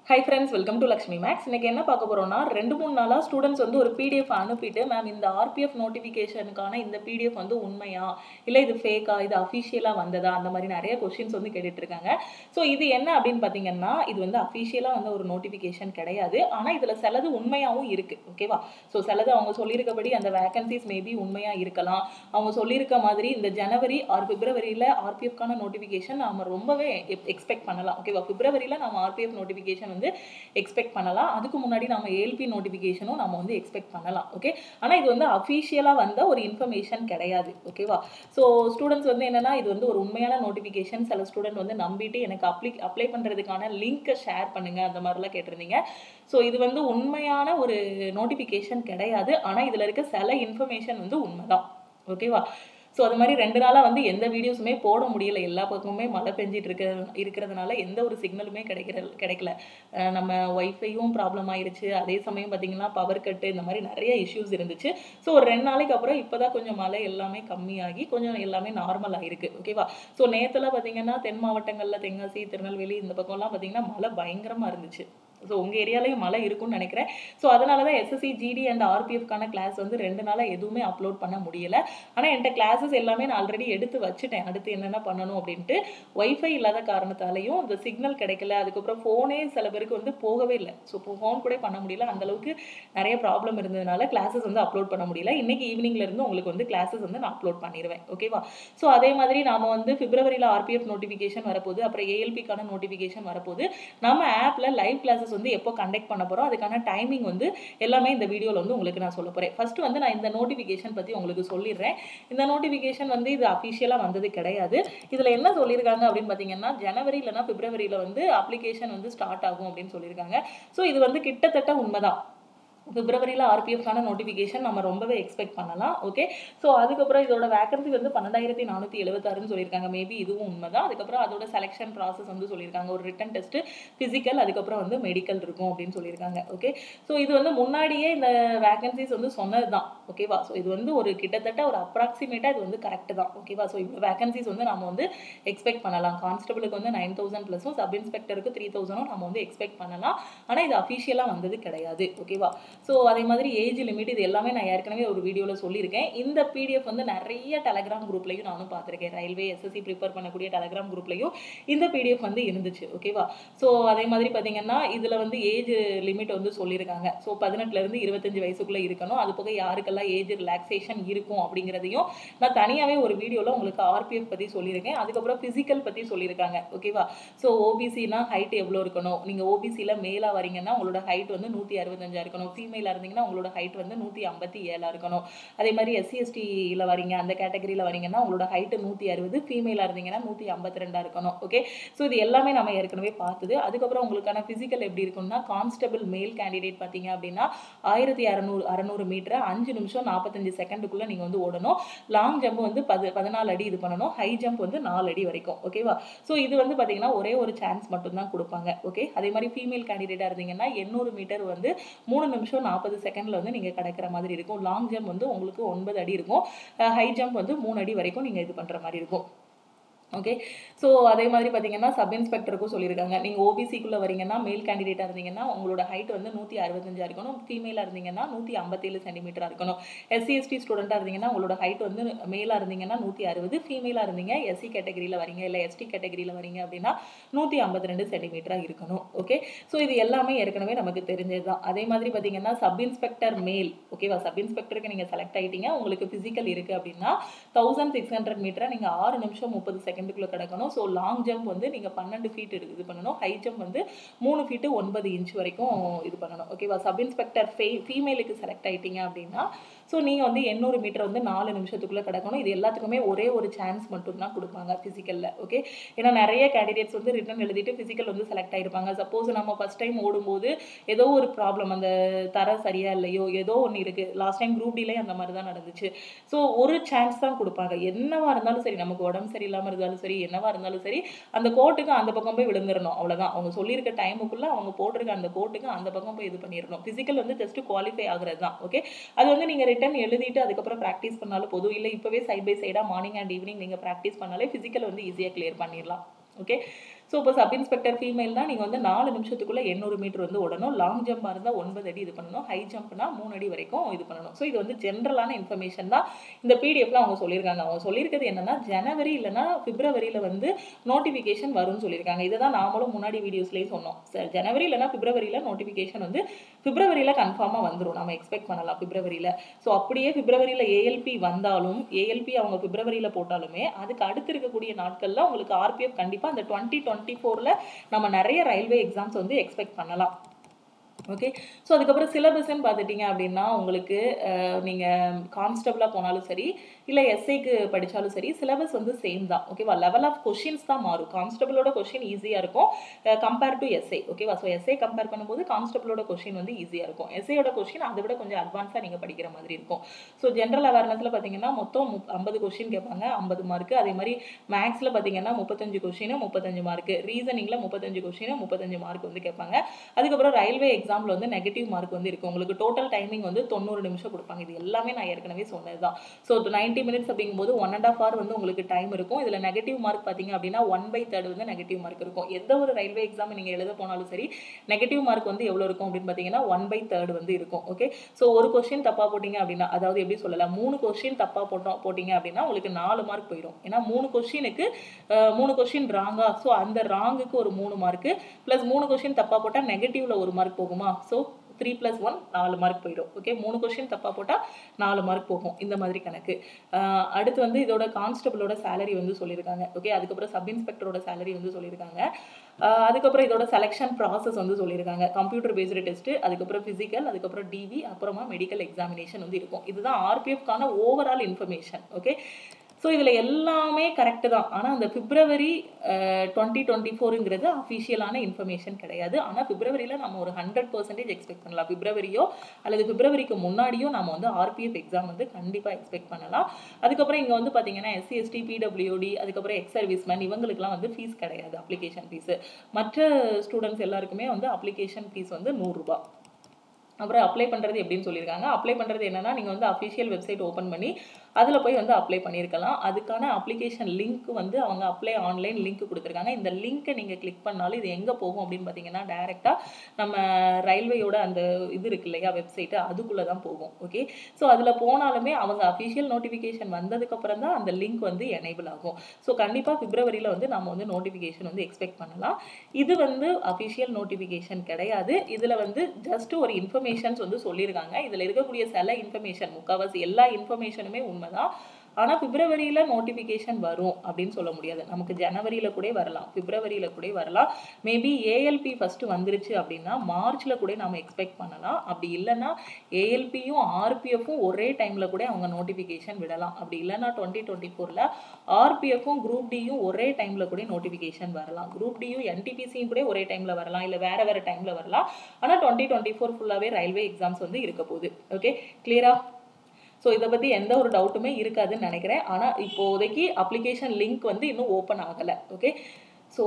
high friends welcome to Lakshmi Maths இன்னைக்கு என்ன பார்க்க போறோம்னா ரெண்டு மூணு நாளாக ஸ்டூடெண்ட்ஸ் வந்து ஒரு பிடிஎஃப் அனுப்பிட்டு மேம் இந்த ஆர்பிஎஃப் நோட்டிஃபிகேஷனுக்கான இந்த பிடிஎஃப் வந்து உண்மையா இல்லை இது ஃபேக்கா இது அஃபிஷியலாக வந்ததா அந்த மாதிரி நிறைய கொஸ்டின்ஸ் வந்து கேட்டுட்டு இருக்காங்க ஸோ இது என்ன அப்படின்னு பார்த்தீங்கன்னா இது வந்து அஃபிஷியலாக வந்து ஒரு நோட்டிஃபிகேஷன் கிடையாது ஆனால் இதில் சிலது உண்மையாகவும் இருக்கு ஓகேவா ஸோ சிலது அவங்க சொல்லியிருக்கபடி அந்த வேகன்சிஸ் மேபி உண்மையாக இருக்கலாம் அவங்க சொல்லியிருக்க மாதிரி இந்த ஜனவரி ஆர் பிப்ரவரியில் ஆர்பிஎஃப்கான நோட்டிஃபிகேஷன் நாம ரொம்பவே எக்ஸ்பெக்ட் பண்ணலாம் ஓகேவா பிப்ரவரியில் நம்ம ஆர்பிஎஃப் நோட்டிஃபிகேஷன் வந்து எக்ஸ்பெக்ட் பண்ணலாம் அதுக்கு முன்னாடி நம்ம ஏஎல்பி நோட்டிஃபிகேஷனும் நம்ம வந்து எக்ஸ்பெக்ட் பண்ணலாம் ஓகே ஆனால் இது வந்து அஃபிஷியலாக வந்த ஒரு இன்ஃபர்மேஷன் கிடையாது ஓகேவா ஸோ ஸ்டூடெண்ட்ஸ் வந்து என்னன்னா இது வந்து ஒரு உண்மையான நோட்டிஃபிகேஷன் சில ஸ்டூடெண்ட் வந்து நம்பிட்டு எனக்கு அப்ளை அப்ளை பண்ணுறதுக்கான லிங்க்கை ஷேர் பண்ணுங்க அந்த மாதிரிலாம் கேட்டிருந்தீங்க ஸோ இது வந்து உண்மையான ஒரு நோட்டிஃபிகேஷன் கிடையாது ஆனால் இதில் இருக்க சில இன்ஃபர்மேஷன் வந்து உண்மைதான் ஓகேவா ஸோ அது மாதிரி ரெண்டு நாளாக வந்து எந்த வீடியோஸுமே போட முடியல எல்லா பக்கமுமே மழை பெஞ்சிட்டு இருக்க இருக்கிறதுனால எந்த ஒரு சிக்னலுமே கிடைக்கிற கிடைக்கல அஹ் நம்ம ஒய்ஃபையும் ப்ராப்ளம் ஆயிருச்சு அதே சமயம் பார்த்தீங்கன்னா பவர் கட்டு இந்த மாதிரி நிறைய இஷ்யூஸ் இருந்துச்சு ஸோ ஒரு ரெண்டு நாளைக்கு அப்புறம் இப்போதான் கொஞ்சம் மழை எல்லாமே கம்மியாகி கொஞ்சம் எல்லாமே நார்மல் ஆயிருக்கு ஓகேவா ஸோ நேற்றுலாம் பார்த்தீங்கன்னா தென் மாவட்டங்களில் தென்காசி திருநெல்வேலி இந்த பக்கம்லாம் பார்த்தீங்கன்னா மழை பயங்கரமாக இருந்துச்சு ஸோ உங்கள் ஏரியாலையும் மழை இருக்கும்னு நினைக்கிறேன் ஸோ அதனால தான் எஸ்எஸ்சி ஜிடி அண்ட் ஆர்பிஎஃப்கான கிளாஸ் வந்து ரெண்டு நாளாக எதுவுமே அப்லோட் பண்ண முடியல ஆனால் என்கிட்ட கிளாஸஸ் எல்லாமே நான் ஆல்ரெடி எடுத்து வச்சுட்டேன் அடுத்து என்னென்ன பண்ணணும் அப்படின்ட்டு ஒய்ஃபை இல்லாத காரணத்தாலையும் இந்த சிக்னல் கிடைக்கல அதுக்கப்புறம் ஃபோனே சில பேருக்கு வந்து போகவே இல்லை ஸோ இப்போ ஃபோன் கூட பண்ண முடியல அந்த அளவுக்கு நிறைய ப்ராப்ளம் இருந்ததுனால கிளாஸஸ் வந்து அப்லோட் பண்ண முடியல இன்னைக்கு ஈவினிங்ல இருந்து உங்களுக்கு வந்து கிளாஸஸ் வந்து நான் அப்லோட் பண்ணிடுவேன் ஓகேவா ஸோ அதே மாதிரி நாம வந்து பிப்ரவரியில் ஆர்பிஎஃப் நோட்டிஃபிகேஷன் வரப்போகுது அப்புறம் ஏஎல்பிக்கான நோட்டிஃபிகேஷன் வரப்போகுது நம்ம ஆப்பில் லைவ் கிளாஸஸ் வந்து எப்போ கண்டக்ட் பண்ண போகிறோம் அதுக்கான டைமிங் வந்து எல்லாமே இந்த வீடியோவில் வந்து உங்களுக்கு நான் சொல்ல போகிறேன் ஃபர்ஸ்ட் வந்து நான் இந்த நோட்டிஃபிகேஷன் பற்றி உங்களுக்கு சொல்லிடுறேன் இந்த நோட்டிஃபிகேஷன் வந்து இது அஃபிஷியலாக வந்தது கிடையாது இதில் என்ன சொல்லியிருக்காங்க அப்படின்னு பார்த்தீங்கன்னா ஜனவரி இல்லைனா பிப்ரவரியில் வந்து அப்ளிகேஷன் வந்து ஸ்டார்ட் ஆகும் அப்படின்னு சொல்லியிருக்காங்க ஸோ இது வந்து கிட்டத்தட்ட உண்மைதான் பிப்ரவரியில் ஆர்பிஎஃப்கான நோட்டிஃபிகேஷன் நம்ம ரொம்பவே எக்ஸ்பெக்ட் பண்ணலாம் ஓகே ஸோ அதுக்கப்புறம் இதோட வேகன்சி வந்து பன்னெண்டாயிரத்தி நானூற்றி எழுபத்தாறுன்னு சொல்லியிருக்காங்க மேபி இதுவும் உண்மைதான் அதுக்கப்புறம் அதோட செலெக்ஷன் ப்ராசஸ் வந்து சொல்லியிருக்காங்க ஒரு ரிட்டன் டெஸ்ட் ஃபிசிக்கல் அதுக்கப்புறம் வந்து மெடிக்கல் இருக்கும் அப்படின்னு சொல்லியிருக்காங்க ஓகே ஸோ இது வந்து முன்னாடியே இந்த வேகன்சிஸ் வந்து சொன்னது தான் ஓகேவா ஸோ இது வந்து ஒரு கிட்டத்தட்ட ஒரு அப்ராக்சிமேட்டாக இது வந்து கரெக்ட் தான் ஓகேவா ஸோ இந்த வேகன்சிஸ் வந்து நம்ம வந்து எக்ஸ்பெக்ட் பண்ணலாம் கான்ஸ்டபிளுக்கு வந்து நைன் தௌசண்ட் ப்ளஸும் சப் இன்ஸ்பெக்டருக்கு த்ரீ தௌசண்டும் நம்ம வந்து எக்ஸ்பெக்ட் பண்ணலாம் ஆனால் இது அஃபிஷியலாக வந்தது கிடையாது ஓகேவா ஸோ அதே மாதிரி ஏஜ் லிமிட் இது எல்லாமே நான் ஏற்கனவே ஒரு வீடியோவில் சொல்லியிருக்கேன் இந்த பிடிஎஃப் வந்து நிறைய டெலகிராம் குரூப்லையும் நானும் பார்த்துருக்கேன் ரயில்வே எஸ்எஸ்சி ப்ரிப்பேர் பண்ணக்கூடிய டெலகிராம் குரூப்லையும் இந்த பிடிஎஃப் வந்து இருந்துச்சு ஓகேவா ஸோ அதே மாதிரி பார்த்தீங்கன்னா இதில் வந்து ஏஜ் லிமிட் வந்து சொல்லியிருக்காங்க ஸோ பதினெட்டுலேருந்து இருபத்தஞ்சு வயசுக்குள்ளே இருக்கணும் அது போக யாருக்கெல்லாம் ஏஜ் ரிலாக்ஸேஷன் இருக்கும் அப்படிங்கிறதையும் நான் தனியாகவே ஒரு வீடியோவில் உங்களுக்கு ஆர்பிஎஃப் பற்றி சொல்லியிருக்கேன் அதுக்கப்புறம் ஃபிசிக்கல் பற்றி சொல்லியிருக்காங்க ஓகேவா ஸோ ஓபிசினா ஹைட் எவ்வளோ இருக்கணும் நீங்கள் ஓபிசியில் மேலாக வரீங்கன்னா உங்களோட ஹைட் வந்து நூற்றி அறுபத்தஞ்சா இருக்கணும் ஃபீமேலாக இருந்தீங்கன்னா உங்களோட ஹைட் வந்து நூற்றி ஐம்பத்தி ஏழாக இருக்கணும் அதே மாதிரி எஸ்சி எஸ்டியில் வரீங்க அந்த கேட்டகரியில் வரீங்கன்னா உங்களோட ஹைட்டு நூற்றி அறுபது ஃபீமேலாக இருந்தீங்கன்னா நூற்றி ஐம்பத்தி ரெண்டாக இருக்கணும் ஓகே ஸோ இது எல்லாமே நம்ம ஏற்கனவே பார்த்தது அதுக்கப்புறம் உங்களுக்கான ஃபிசிக்கல் எப்படி இருக்கும்னா கான்ஸ்டபிள் மேல் கேண்டிடேட் பார்த்தீங்க அப்படின்னா ஆயிரத்தி அறநூறு அறநூறு மீட்டரை அஞ்சு நிமிஷம் நாற்பத்தஞ்சு செகண்டுக்குள்ளே நீங்கள் வந்து ஓடணும் லாங் ஜம்ப் வந்து பது பதினாலு அடி இது பண்ணணும் ஹை ஜம்ப் வந்து நாலு அடி வரைக்கும் ஓகேவா ஸோ இது வந்து பார்த்தீங்கன்னா ஒரே ஒரு சான்ஸ் மட்டும்தான் கொடுப்பாங்க ஓகே அதே மாதிரி ஃபீமேல் கேண்டிடேட்டாக இருந்தீங்கன்னா எண்ணூறு மீட்டர் வந்து மூணு நிமிஷம் நாற்பது செகண்டில் வந்து நீங்கள் கிடக்கிற மாதிரி இருக்கும் லாங் ஜம்ப் வந்து உங்களுக்கு ஒன்பது அடி இருக்கும் ஹை ஜம்ப் வந்து மூணு அடி வரைக்கும் நீங்கள் இது பண்ணுற மாதிரி இருக்கும் ஓகே ஸோ அதே மாதிரி பார்த்தீங்கன்னா சப் இன்ஸ்பெக்டருக்கும் சொல்லியிருக்காங்க நீங்கள் ஓபிசிக்குள்ளே வரீங்கன்னா மேல் கேண்டிடேட்டாக இருந்தீங்கன்னா உங்களோட ஹைட் வந்து நூற்றி அறுபத்தஞ்சா இருக்கணும் ஃபீமேலாக இருந்தீங்கன்னா நூற்றி ஐம்பத்தேழு சென்டிமீட்டராக இருக்கணும் எஸ்சி எஸ்டி ஸ்டூடெண்ட்டாக இருந்தீங்கன்னா உங்களோட ஹைட் வந்து மேலாக இருந்தீங்கன்னா நூற்றி அறுபது ஃபீமேலாக இருந்தீங்க எஸ்சி கேட்டகரியில் வரீங்க இல்லை எஸ்டி கேட்டகரியில் வரீங்க அப்படின்னா நூற்றி ஐம்பத்தி ரெண்டு சென்டிமீட்டராக இருக்கணும் ஓகே ஸோ இது எல்லாமே ஏற்கனவே நமக்கு தெரிஞ்சது தான் அதே மாதிரி பார்த்தீங்கன்னா சப் இன்ஸ்பெக்டர் மேல் ஓகேவா சப் இன்ஸ்பெக்டருக்கு நீங்கள் செலக்ட் ஆகிட்டீங்க உங்களுக்கு ஃபிசிக்கல் இருக்குது அப்படின்னா தௌசண்ட் சிக்ஸ் ஹண்ட்ரட் மீட்டரை நீங்கள் ஆறு நிமிஷம் முப்பது செகண்ட் செகண்டுக்குள்ளே கிடக்கணும் ஸோ லாங் ஜம்ப் வந்து நீங்கள் பன்னெண்டு ஃபீட் இது பண்ணணும் ஹை ஜம்ப் வந்து மூணு ஃபீட்டு ஒன்பது இன்ச் வரைக்கும் இது பண்ணணும் ஓகேவா சப் இன்ஸ்பெக்டர் ஃபே ஃபீமேலுக்கு செலக்ட் ஆகிட்டீங்க அப்படின்னா ஸோ நீங்கள் வந்து எண்ணூறு மீட்டர் வந்து நாலு நிமிஷத்துக்குள்ளே கிடக்கணும் இது எல்லாத்துக்குமே ஒரே ஒரு சான்ஸ் மட்டும்தான் கொடுப்பாங்க ஃபிசிக்கலில் ஓகே ஏன்னா நிறைய கேண்டிடேட்ஸ் வந்து ரிட்டன் எழுதிட்டு ஃபிசிக்கல் வந்து செலக்ட் ஆகிருப்பாங்க சப்போஸ் நம்ம ஃபஸ்ட் டைம் ஓடும்போது ஏதோ ஒரு ப்ராப்ளம் அந்த தர சரியா இல்லையோ ஏதோ ஒன்று இருக்குது லாஸ்ட் டைம் குரூப் டிலே அந்த மாதிரி தான் நடந்துச்சு ஸோ ஒரு சான்ஸ் தான் கொடுப்பாங்க என்னவா இருந்தாலும் சரி நமக்கு உடம்பு சரியில்லாமல் இருந்தாலும் சரி என்னவா இருந்தாலும் சரி அந்த கோட்டுக்கு அந்த பக்கம் போய் விழுந்துடணும் அவ்வளோதான் அவங்க சொல்லியிருக்க டைமுக்குள்ளே அவங்க போட்டிருக்க அந்த கோட்டுக்கு அந்த பக்கம் போய் இது பண்ணிடணும் ஃபிசிக்கல் வந்து ஜஸ்ட் குவாலிஃபை ஆகுறது தான் ஓகே அது வந்து நீங்கள் ரிட்டன் எழுதிட்டு அதுக்கப்புறம் ப்ராக்டிஸ் பண்ணாலும் போதும் இல்லை இப்போவே சைட் பை சைடாக மார்னிங் அண்ட் ஈவினிங் நீங்கள் ப்ராக்டிஸ் பண்ணாலே ஃபிசிக்கல் வந்து ஈஸியாக கிளியர் பண்ணிடலாம் ஓகே ஸோ இப்போ சப் இன்ஸ்பெக்டர் ஃபீமேல்னா நீங்கள் வந்து நாலு நிமிஷத்துக்குள்ளே எண்ணூறு மீட்டர் வந்து ஓடணும் லாங் ஜம்பாக இருந்தால் ஒன்பது அடி இது பண்ணணும் ஹை ஜம்ப்னா மூணு அடி வரைக்கும் இது பண்ணணும் ஸோ இது வந்து ஜென்ரலான இன்ஃபர்மேஷன் தான் இந்த பிடிஎஃப்ல அவங்க சொல்லியிருக்காங்க அவங்க சொல்லியிருக்கிறது என்னன்னா ஜனவரி இல்லைன்னா பிப்ரவரியில் வந்து நோட்டிஃபிகேஷன் வரும்னு சொல்லியிருக்காங்க இதை தான் நாமளும் முன்னாடி வீடியோஸ்லேயே சொன்னோம் ச- ஜனவரி இல்லைன்னா பிப்ரவரியில் நோட்டிஃபிகேஷன் வந்து பிப்ரவரியில் கன்ஃபார்மாக வந்துடும் நம்ம எக்ஸ்பெக்ட் பண்ணலாம் பிப்ரவரியில் ஸோ அப்படியே பிப்ரவரியில் ஏஎல்பி வந்தாலும் ஏஎல்பி அவங்க பிப்ரவரியில் போட்டாலுமே அதுக்கு அடுத்து இருக்கக்கூடிய நாட்களில் உங்களுக்கு ஆர்பிஎஃப் கண்டிப்பாக அந்த டுவெண்ட்டி டுவெண்ட்டி ஃபோரில் நம்ம நிறைய ரயில்வே எக்ஸாம்ஸ் வந்து எக்ஸ்பெக்ட் பண்ணலாம் ஓகே ஸோ அதுக்கப்புறம் சிலபஸ்ன்னு பார்த்துட்டிங்க அப்படின்னா உங்களுக்கு நீங்கள் கான்ஸ்டபிளாக போனாலும் சரி இல்லை எஸ்ஐக்கு படித்தாலும் சரி சிலபஸ் வந்து சேம் தான் ஓகேவா லெவல் ஆஃப் கொஷின்ஸ் தான் மாறும் கான்ஸ்டபிளோட கொஷின் ஈஸியாக இருக்கும் கம்பேர் டு எஸ்ஐ ஓகேவா ஸோ எஸ்ஐ கம்பேர் பண்ணும்போது கான்ஸ்டபிளோட கொஷின் வந்து ஈஸியாக இருக்கும் எஸ்ஐயோட கொஷின் அதை விட கொஞ்சம் அட்வான்ஸாக நீங்கள் படிக்கிற மாதிரி இருக்கும் ஸோ ஜென்ரல் அவேர்னஸில் பார்த்தீங்கன்னா மொத்தம் முப் ஐம்பது கொஷின் கேட்பாங்க ஐம்பது மார்க்கு அதே மாதிரி மேக்ஸில் பார்த்தீங்கன்னா முப்பத்தஞ்சு கொஷின் முப்பத்தஞ்சு மார்க்கு ரீசனிங்கில் முப்பத்தஞ்சு கொஷின் முப்பத்தஞ்சு மார்க் வந்து கேட்பாங்க அதுக்கப்புறம் ரயில்வே எக்ஸாமில் வந்து நெகட்டிவ் மார்க் வந்து இருக்கும் உங்களுக்கு டோட்டல் டைமிங் வந்து தொண்ணூறு நிமிஷம் கொடுப்பாங்க இது எல்லாமே நான் ஏற்கனவே சொன்னது தான் ஸோ நைன்ட்டி மினிட்ஸ் அப்படிங்கும்போது ஒன் அண்ட் ஆஃப் ஹவர் வந்து உங்களுக்கு டைம் இருக்கும் இதில் நெகட்டிவ் மார்க் பார்த்தீங்க அப்படின்னா ஒன் பை தேர்ட் வந்து நெகட்டிவ் மார்க் இருக்கும் எந்த ஒரு ரயில்வே எக்ஸாம் நீங்கள் எழுத போனாலும் சரி நெகட்டிவ் மார்க் வந்து எவ்வளோ இருக்கும் அப்படின்னு பார்த்தீங்கன்னா ஒன் பை தேர்ட் வந்து இருக்கும் ஓகே ஸோ ஒரு கொஸ்டின் தப்பாக போட்டிங்க அப்படின்னா அதாவது எப்படி சொல்லலாம் மூணு கொஸ்டின் தப்பாக போட்டோம் போட்டிங்க அப்படின்னா உங்களுக்கு நாலு மார்க் போயிடும் ஏன்னா மூணு கொஸ்டினுக்கு மூணு கொஸ்டின் ராங்கா ஸோ அந்த ராங்குக்கு ஒரு மூணு மார்க்கு ப்ளஸ் மூணு கொஸ்டின் தப்பாக போட்டால் நெகட்டிவ்ல ஒரு மார்க் போகுமா ஸோ த்ரீ ப்ளஸ் ஒன் நாலு மார்க் போயிடும் ஓகே மூணு கொஸ்டின் தப்பாக போட்டால் நாலு மார்க் போகும் இந்த மாதிரி கணக்கு ஆஹ் அடுத்து வந்து இதோட கான்ஸ்டபிளோட சேலரி வந்து சொல்லியிருக்காங்க ஓகே அதுக்கப்புறம் சப் இன்ஸ்பெக்டரோட சேலரி வந்து சொல்லியிருக்காங்க ஆஹ் அதுக்கப்புறம் இதோட செலெக்ஷன் ப்ராசஸ் வந்து சொல்லியிருக்காங்க கம்ப்யூட்டர் பேஸ்டு டெஸ்ட் அதுக்கப்புறம் ஃபிசிக்கல் அதுக்கப்புறம் டிவி அப்புறமா மெடிக்கல் எக்ஸாமினேஷன் வந்து இருக்கும் இதுதான் ஆர்பிஎஃப்கான ஓவரால் இன்ஃபர்மேஷன் ஓகே ஸோ இதில் எல்லாமே கரெக்டு தான் ஆனால் அந்த பிப்ரவரி டுவெண்ட்டி டுவெண்ட்டி ஃபோருங்கிறது அஃபிஷியலான இன்ஃபர்மேஷன் கிடையாது ஆனால் பிப்ரவரியில் நம்ம ஒரு ஹண்ட்ரட் பர்சன்டேஜ் எக்ஸ்பெக்ட் பண்ணலாம் பிப்ரவரியோ அல்லது பிப்ரவரிக்கு முன்னாடியோ நம்ம வந்து ஆர்பிஎஃப் எக்ஸாம் வந்து கண்டிப்பாக எக்ஸ்பெக்ட் பண்ணலாம் அதுக்கப்புறம் இங்கே வந்து பார்த்தீங்கன்னா எஸ்சி எஸ்டி பிடபிள்யூடி அதுக்கப்புறம் எக்ஸ் சர்வீஸ்மேன் இவங்களுக்குலாம் வந்து ஃபீஸ் கிடையாது அப்ளிகேஷன் ஃபீஸு மற்ற ஸ்டூடெண்ட்ஸ் எல்லாருக்குமே வந்து அப்ளிகேஷன் ஃபீஸ் வந்து நூறுரூபா அப்புறம் அப்ளை பண்ணுறது எப்படின்னு சொல்லியிருக்காங்க அப்ளை பண்ணுறது என்னன்னா நீங்கள் வந்து அஃபிஷியல் வெப்சைட் ஓப்பன் பண்ணி அதில் போய் வந்து அப்ளை பண்ணியிருக்கலாம் அதுக்கான அப்ளிகேஷன் லிங்க் வந்து அவங்க அப்ளை ஆன்லைன் லிங்க் கொடுத்துருக்காங்க இந்த லிங்க்கை நீங்கள் கிளிக் பண்ணாலும் இது எங்கே போகும் அப்படின்னு பார்த்தீங்கன்னா டேரெக்டாக நம்ம ரயில்வேயோட அந்த இது இருக்கு இல்லையா வெப்சைட்டு அதுக்குள்ளே தான் போகும் ஓகே ஸோ அதில் போனாலுமே அவங்க அஃபிஷியல் நோட்டிஃபிகேஷன் வந்ததுக்கப்புறம் தான் அந்த லிங்க் வந்து எனேபிள் ஆகும் ஸோ கண்டிப்பாக பிப்ரவரியில் வந்து நம்ம வந்து நோட்டிஃபிகேஷன் வந்து எக்ஸ்பெக்ட் பண்ணலாம் இது வந்து அஃபிஷியல் நோட்டிஃபிகேஷன் கிடையாது இதில் வந்து ஜஸ்ட் ஒரு இன்ஃபர்மேஷன்ஸ் வந்து சொல்லியிருக்காங்க இதில் இருக்கக்கூடிய சில இன்ஃபர்மேஷன் முக்கால்வாசி எல்லா இன்ஃபர்மேஷனுமே உண்மைதான் ஆனால் பிப்ரவரியில் நோட்டிஃபிகேஷன் வரும் அப்படின்னு சொல்ல முடியாது நமக்கு ஜனவரியில் கூட வரலாம் பிப்ரவரியில் கூட வரலாம் மேபி ஏஎல்பி ஃபஸ்ட்டு வந்துருச்சு அப்படின்னா மார்ச்சில் கூட நம்ம எக்ஸ்பெக்ட் பண்ணலாம் அப்படி இல்லைன்னா ஏஎல்பியும் ஆர்பிஎஃப்பும் ஒரே டைமில் கூட அவங்க நோட்டிஃபிகேஷன் விடலாம் அப்படி இல்லைன்னா டுவெண்ட்டி டுவெண்ட்டி ஃபோரில் ஆர்பிஎஃப்பும் குரூப் டியும் ஒரே டைமில் கூட நோட்டிஃபிகேஷன் வரலாம் குரூப் டியும் என்டிபிசியும் கூட ஒரே டைமில் வரலாம் இல்லை வேறு வேறு டைமில் வரலாம் ஆனால் டுவெண்ட்டி டுவெண்ட்டி ஃபோர் ஃபுல்லாகவே ரயில்வே எக்ஸாம்ஸ் வந்து இருக்க போகுது ஓகே கிளியரா ஸோ இதை பற்றி எந்த ஒரு டவுட்டுமே இருக்காதுன்னு நினைக்கிறேன் ஆனால் இப்போதைக்கு அப்ளிகேஷன் லிங்க் வந்து இன்னும் ஓப்பன் ஆகலை ஓகே ஸோ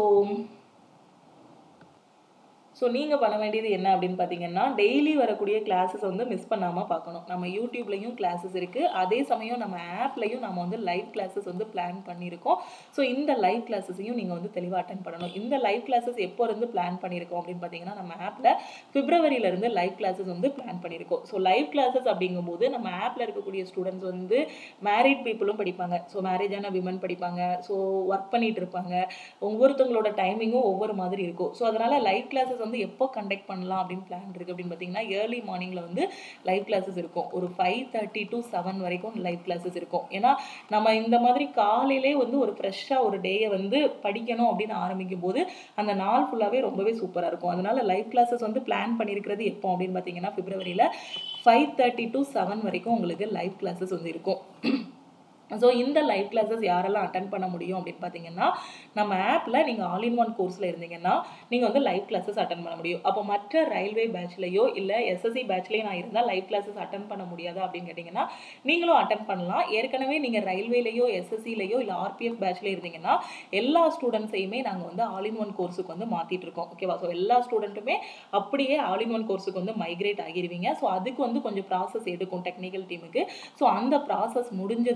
ஸோ நீங்கள் பண்ண வேண்டியது என்ன அப்படின்னு பார்த்தீங்கன்னா டெய்லி வரக்கூடிய கிளாஸஸ் வந்து மிஸ் பண்ணாமல் பார்க்கணும் நம்ம யூடியூப்லேயும் கிளாஸஸ் இருக்குது அதே சமயம் நம்ம ஆப்லையும் நம்ம வந்து லைவ் கிளாஸஸ் வந்து பிளான் பண்ணியிருக்கோம் ஸோ இந்த லைவ் கிளாஸஸையும் நீங்கள் வந்து தெளிவாக அட்டன் பண்ணணும் இந்த லைவ் கிளாஸஸ் எப்போ இருந்து பிளான் பண்ணியிருக்கோம் அப்படின்னு பார்த்தீங்கன்னா நம்ம ஆப்பில் பிப்ரவரியிலேருந்து லைவ் கிளாஸஸ் வந்து பிளான் பண்ணியிருக்கோம் ஸோ லைவ் கிளாஸஸ் அப்படிங்கும்போது நம்ம ஆப்பில் இருக்கக்கூடிய ஸ்டூடெண்ட்ஸ் வந்து மேரிட் பீப்புளும் படிப்பாங்க ஸோ மேரேஜான விமன் படிப்பாங்க ஸோ ஒர்க் பண்ணிட்டு இருப்பாங்க ஒவ்வொருத்தவங்களோட டைமிங்கும் ஒவ்வொரு மாதிரி இருக்கும் ஸோ அதனால் லைவ் கிளாஸஸ் வந்து எப்போ கண்டக்ட் பண்ணலாம் அப்படின்னு பிளான் இருக்குது அப்படின்னு பார்த்தீங்கன்னா ஏர்லி மார்னிங்கில் வந்து லைவ் கிளாஸஸ் இருக்கும் ஒரு ஃபைவ் தேர்ட்டி டு செவன் வரைக்கும் லைவ் கிளாஸஸ் இருக்கும் ஏன்னா நம்ம இந்த மாதிரி காலையிலே வந்து ஒரு ஃப்ரெஷ்ஷாக ஒரு டேயை வந்து படிக்கணும் அப்படின்னு ஆரம்பிக்கும் போது அந்த நாள் ஃபுல்லாகவே ரொம்பவே சூப்பராக இருக்கும் அதனால லைவ் கிளாஸஸ் வந்து பிளான் பண்ணியிருக்கிறது எப்போ அப்படின்னு பார்த்தீங்கன்னா பிப்ரவரியில் ஃபைவ் தேர்ட்டி டு செவன் வரைக்கும் உங்களுக்கு லைவ் கிளாஸஸ் வந்து இருக்கும் ஸோ இந்த லைவ் கிளாஸஸ் யாரெல்லாம் அட்டன் பண்ண முடியும் அப்படின்னு பார்த்தீங்கன்னா நம்ம ஆப்பில் நீங்கள் ஆல் இன் ஒன் கோர்ஸில் இருந்தீங்கன்னா நீங்கள் வந்து லைவ் கிளாஸஸ் அட்டன் பண்ண முடியும் அப்போ மற்ற ரயில்வே பேட்ச்லையோ இல்லை எஸ்எஸ்சி பேட்ச்லேயோ நான் இருந்தால் லைவ் கிளாஸஸ் அட்டன் பண்ண முடியாது அப்படின்னு கேட்டிங்கன்னா நீங்களும் அட்டன் பண்ணலாம் ஏற்கனவே நீங்கள் ரயில்வேலையோ எஸ்எஸ்சிலையோ இல்லை ஆர்பிஎஃப் பேட்ச்ல இருந்தீங்கன்னா எல்லா ஸ்டூடெண்ட்ஸையுமே நாங்கள் வந்து ஆல் இன் ஒன் கோர்ஸுக்கு வந்து மாற்றிட்டு இருக்கோம் ஓகேவா ஸோ எல்லா ஸ்டூடெண்ட்டுமே அப்படியே ஆல் இன் ஒன் கோர்ஸுக்கு வந்து மைக்ரேட் ஆகிருவீங்க ஸோ அதுக்கு வந்து கொஞ்சம் ப்ராசஸ் எடுக்கும் டெக்னிக்கல் டீமுக்கு ஸோ அந்த ப்ராசஸ் முடிஞ்சதுக்கு அப்புறமா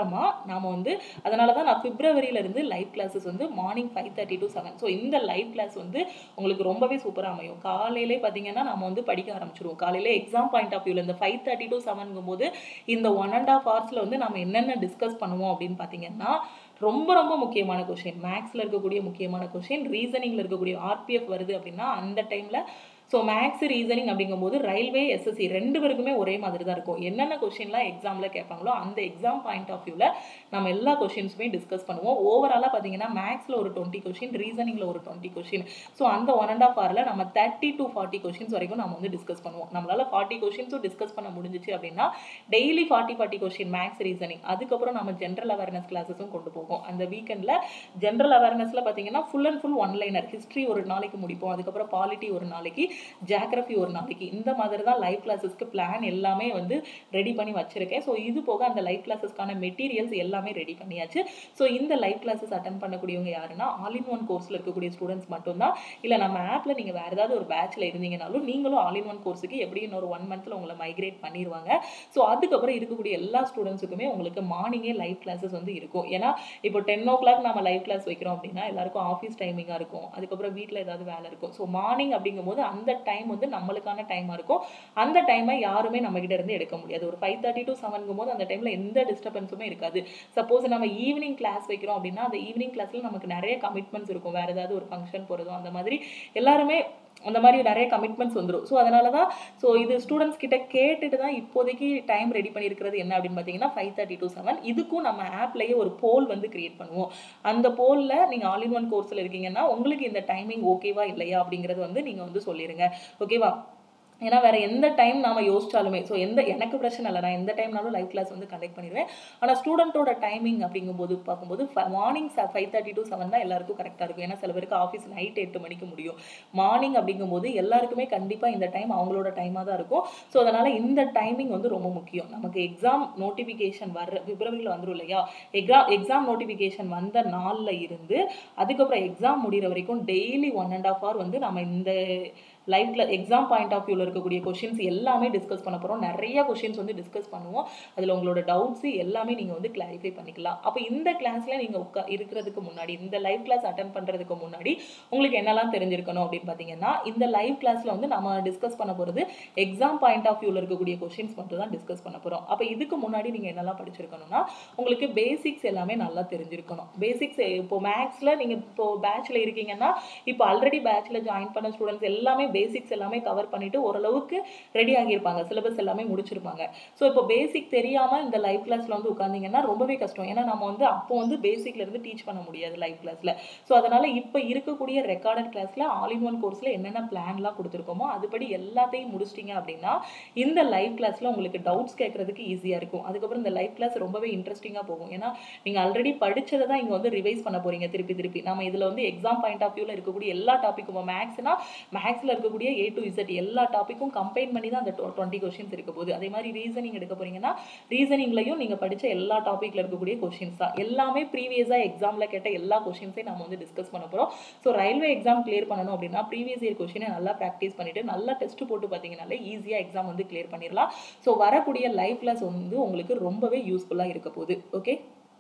அப்புறமா நாம வந்து அதனால தான் நான் பிப்ரவரியில இருந்து லைவ் கிளாஸஸ் வந்து morning five thirty to seven so இந்த லைவ் கிளாஸ் வந்து உங்களுக்கு ரொம்பவே சூப்பராக அமையும் காலையிலே பார்த்தீங்கன்னா நம்ம வந்து படிக்க ஆரம்பிச்சிருவோம் காலையில எக்ஸாம் பாயிண்ட் ஆஃப் வியூல இந்த ஃபைவ் தேர்ட்டி டு செவன்ங்கும் போது இந்த ஒன் அண்ட் ஆஃப் ஹவர்ஸில் வந்து நம்ம என்னென்ன டிஸ்கஸ் பண்ணுவோம் அப்படின்னு பார்த்தீங்கன்னா ரொம்ப ரொம்ப முக்கியமான கொஷின் மேக்ஸில் இருக்கக்கூடிய முக்கியமான கொஷின் ரீசனிங்கில் இருக்கக்கூடிய ஆர்பிஎஃப் வருது அப்படின்னா அந்த டைமில் ஸோ மேக்ஸ் ரீசனிங் அப்படிங்கும்போது ரயில்வே எஸ்எஸ்சி ரெண்டு பேருக்குமே ஒரே மாதிரி தான் இருக்கும் என்னென்ன கொஷின்லாம் எக்ஸாமில் கேட்பாங்களோ அந்த எக்ஸாம் பாயிண்ட் ஆஃப் வியூவில் நம்ம எல்லா கொஷின்ஸுமே டிஸ்கஸ் பண்ணுவோம் ஓவராலாக பார்த்தீங்கன்னா மேக்ஸில் ஒரு டுவெண்ட்டி கொஷின் ரீசனிங்கில் ஒரு டுவெண்ட்டி கொஷின் ஸோ அந்த ஒன் அண்ட் ஆஃப் ஹவரில் நம்ம தேர்ட்டி டு ஃபார்ட்டி கொஷின்ஸ் வரைக்கும் நம்ம வந்து டிஸ்கஸ் பண்ணுவோம் நம்மளால் ஃபார்ட்டி கொஷின்ஸும் டிஸ்கஸ் பண்ண முடிஞ்சிச்சு அப்படின்னா daily forty forty question maths reasoning அதுக்கப்புறம் நம்ம ஜென்ரல் அவேர்னஸ் கிளாஸஸும் கொண்டு போகும் அந்த வீக்கெண்டில் ஜென்ரல் அவேர்னஸில் பார்த்தீங்கன்னா full and full one liner history ஒரு நாளைக்கு முடிப்போம் அதுக்கப்புறம் பாலிட்டி ஒரு நாளைக்கு ஜியாகிரஃபி ஒரு நாளைக்கு இந்த மாதிரி தான் லைவ் கிளாஸஸ்க்கு பிளான் எல்லாமே வந்து ரெடி பண்ணி வச்சிருக்கேன் ஸோ இது போக அந்த லைவ் கிளாஸஸ்க்கான மெட்டீரியல்ஸ் எல்லாமே ரெடி பண்ணியாச்சு ஸோ இந்த லைவ் கிளாஸஸ் அட்டன் பண்ணக்கூடியவங்க யாருன்னா ஆல் இன் ஒன் கோர்ஸில் இருக்கக்கூடிய ஸ்டூடெண்ட்ஸ் மட்டும்தான் இல்லை நம்ம ஆப்பில் நீங்கள் வேறு ஏதாவது ஒரு பேட்சில் இருந்தீங்கனாலும் நீங்களும் ஆல் இன் ஒன் கோர்ஸுக்கு எப்படியும் ஒரு ஒன் மந்த்தில் உங்களை மைக்ரேட் பண்ணிடுவாங்க ஸோ அதுக்கப்புறம் இருக்கக்கூடிய எல்லா ஸ்டூடெண்ட்ஸுக்குமே உங்களுக்கு மார்னிங்கே லைவ் கிளாஸஸ் வந்து இருக்கும் ஏன்னா இப்போ டென் ஓ கிளாக் நம்ம லைவ் கிளாஸ் வைக்கிறோம் அப்படின்னா எல்லாருக்கும் ஆஃபீஸ் டைமிங்காக இருக்கும் அதுக்கப்புறம் வீட்டில் ஏதாவது வேலை இருக்கும் ஸோ மார்னிங் அப்படிங்கும்போது அந்த டைம் வந்து நம்மளுக்கான டைமாக இருக்கும் அந்த டைமை யாருமே நம்ம கிட்ட இருந்து எடுக்க முடியாது ஒரு ஃபைவ் தேர்ட்டி டு செவன்கும் போது அந்த டைமில் எந்த டிஸ்டர்பன்ஸுமே இருக்காது சப்போஸ் நம்ம ஈவினிங் கிளாஸ் வைக்கிறோம் அப்படின்னா அந்த ஈவினிங் கிளாஸில் நமக்கு நிறைய கமிட்மெண்ட்ஸ் இருக்கும் வேறு ஏதாவது ஒரு ஃபங்க்ஷன் போகிறதும் அந்த மாதிரி எல்லாருமே அந்த மாதிரி நிறைய கமிட்மெண்ட்ஸ் வந்துடும் ஸோ அதனால தான் ஸோ இது ஸ்டூடெண்ட்ஸ் கிட்ட கேட்டுட்டு தான் இப்போதைக்கு டைம் ரெடி பண்ணியிருக்கிறது என்ன அப்படின்னு பார்த்தீங்கன்னா ஃபைவ் தேர்ட்டி டு செவன் இதுக்கும் நம்ம ஆப்லேயே ஒரு போல் வந்து கிரியேட் பண்ணுவோம் அந்த போலில் நீங்கள் ஆல் இன் ஒன் கோர்ஸில் இருக்கீங்கன்னா உங்களுக்கு இந்த டைமிங் ஓகேவா இல்லையா அப்படிங்கிறது வந்து நீங்கள் வந்து சொல்லிடுங்க ஓகேவா ஏன்னா வேற எந்த டைம் நாம யோசிச்சாலுமே ஸோ எந்த எனக்கு பிரச்சனை இல்லை நான் எந்த டைம்னாலும் லைவ் கிளாஸ் வந்து கண்டக்ட் பண்ணிடுவேன் ஆனால் ஸ்டூடெண்ட்டோட டைமிங் அப்படிங்கும்போது பார்க்கும்போது morning five thirty to seven தான் எல்லாருக்கும் கரெக்டாக இருக்கும் ஏன்னா சில பேருக்கு ஆஃபீஸ் நைட் எட்டு மணிக்கு முடியும் மார்னிங் அப்படிங்கும்போது எல்லாருக்குமே கண்டிப்பாக இந்த டைம் அவங்களோட டைமாக தான் இருக்கும் ஸோ அதனால இந்த டைமிங் வந்து ரொம்ப முக்கியம் நமக்கு எக்ஸாம் நோட்டிஃபிகேஷன் வர்ற பிப்ரவரியில் வந்துடும் இல்லையா எக்ஸாம் எக்ஸாம் நோட்டிஃபிகேஷன் வந்த நாளில் இருந்து அதுக்கப்புறம் எக்ஸாம் முடிகிற வரைக்கும் daily one and half hour வந்து நம்ம இந்த லைவ்ல எக்ஸாம் பாயிண்ட் ஆஃப் வியூவில் இருக்கக்கூடிய கொஷின்ஸ் எல்லாமே டிஸ்கஸ் பண்ண போகிறோம் நிறைய கொஷின்ஸ் வந்து டிஸ்கஸ் பண்ணுவோம் அதில் உங்களோட டவுட்ஸ் எல்லாமே நீங்கள் வந்து கிளாரிஃபை பண்ணிக்கலாம் அப்போ இந்த கிளாஸில் நீங்கள் உட்கா இருக்கிறதுக்கு முன்னாடி இந்த லைவ் கிளாஸ் அட்டன் பண்ணுறதுக்கு முன்னாடி உங்களுக்கு என்னெல்லாம் தெரிஞ்சிருக்கணும் அப்படின்னு பார்த்தீங்கன்னா இந்த லைவ் கிளாஸில் வந்து நம்ம டிஸ்கஸ் பண்ண போகிறது எக்ஸாம் பாயிண்ட் ஆஃப் வியூவில் இருக்கக்கூடிய கொஷின்ஸ் மட்டும் தான் டிஸ்கஸ் பண்ண போகிறோம் அப்போ இதுக்கு முன்னாடி நீங்கள் என்னெல்லாம் படிச்சிருக்கணும்னா உங்களுக்கு பேசிக்ஸ் எல்லாமே நல்லா தெரிஞ்சிருக்கணும் பேசிக்ஸ் இப்போ மேக்ஸில் நீங்கள் இப்போ பேட்சில் இருக்கீங்கன்னா இப்போ ஆல்ரெடி பேட்சில் ஜாயின் பண்ண ஸ்டூடெண்ட்ஸ் எல்லாமே பேசிக்ஸ் எல்லாமே கவர் பண்ணிட்டு ஓரளவுக்கு ரெடி ஆகியிருப்பாங்க சிலபஸ் எல்லாமே முடிச்சிருப்பாங்க ஸோ இப்போ பேசிக் தெரியாம இந்த லைவ் கிளாஸ்ல வந்து உட்காந்தீங்கன்னா ரொம்பவே கஷ்டம் ஏன்னா நம்ம வந்து அப்போ வந்து பேசிக்ல இருந்து டீச் பண்ண முடியாது லைவ் கிளாஸ்ல ஸோ அதனால இப்போ இருக்கக்கூடிய ரெக்கார்டட் கிளாஸ்ல ஆல் இன் ஒன் கோர்ஸ்ல என்னென்ன பிளான்லாம் கொடுத்துருக்கோமோ அதுபடி எல்லாத்தையும் முடிச்சிட்டிங்க அப்படின்னா இந்த லைவ் கிளாஸ்ல உங்களுக்கு டவுட்ஸ் கேட்கறதுக்கு ஈஸியா இருக்கும் அதுக்கப்புறம் இந்த லைவ் கிளாஸ் ரொம்பவே இன்ட்ரெஸ்டிங்கா போகும் ஏன்னா நீங்க ஆல்ரெடி படிச்சதை தான் இங்க வந்து ரிவைஸ் பண்ண போறீங்க திருப்பி திருப்பி நம்ம இதுல வந்து எக்ஸாம் பாயிண்ட் ஆஃப் வியூல இருக்கக்கூடிய எல்லா டாப்பிக்கும் மேக்ஸ்னா மேக்ஸ்ல இருக்கக்கூடிய ஏ டு இசட் எல்லா டாப்பிக்கும் கம்பைன் பண்ணி தான் அந்த டுவெண்ட்டி கொஸ்டின்ஸ் இருக்க போகுது அதே மாதிரி ரீசனிங் எடுக்க போறீங்கன்னா ரீசனிங்லையும் நீங்க படிச்ச எல்லா டாப்பிக்ல இருக்கக்கூடிய கொஸ்டின்ஸ் தான் எல்லாமே ப்ரீவியஸா எக்ஸாம்ல கேட்ட எல்லா கொஸ்டின்ஸையும் நம்ம வந்து டிஸ்கஸ் பண்ண போறோம் ஸோ ரயில்வே எக்ஸாம் கிளியர் பண்ணணும் அப்படின்னா ப்ரீவியஸ் இயர் கொஸ்டினை நல்லா ப்ராக்டிஸ் பண்ணிட்டு நல்லா டெஸ்ட் போட்டு பார்த்தீங்கனாலே ஈஸியா எக்ஸாம் வந்து கிளியர் பண்ணிடலாம் ஸோ வரக்கூடிய லைஃப் கிளாஸ் வந்து உங்களுக்கு ரொம்பவே யூஸ்ஃபுல்லா இருக்க போகுது okay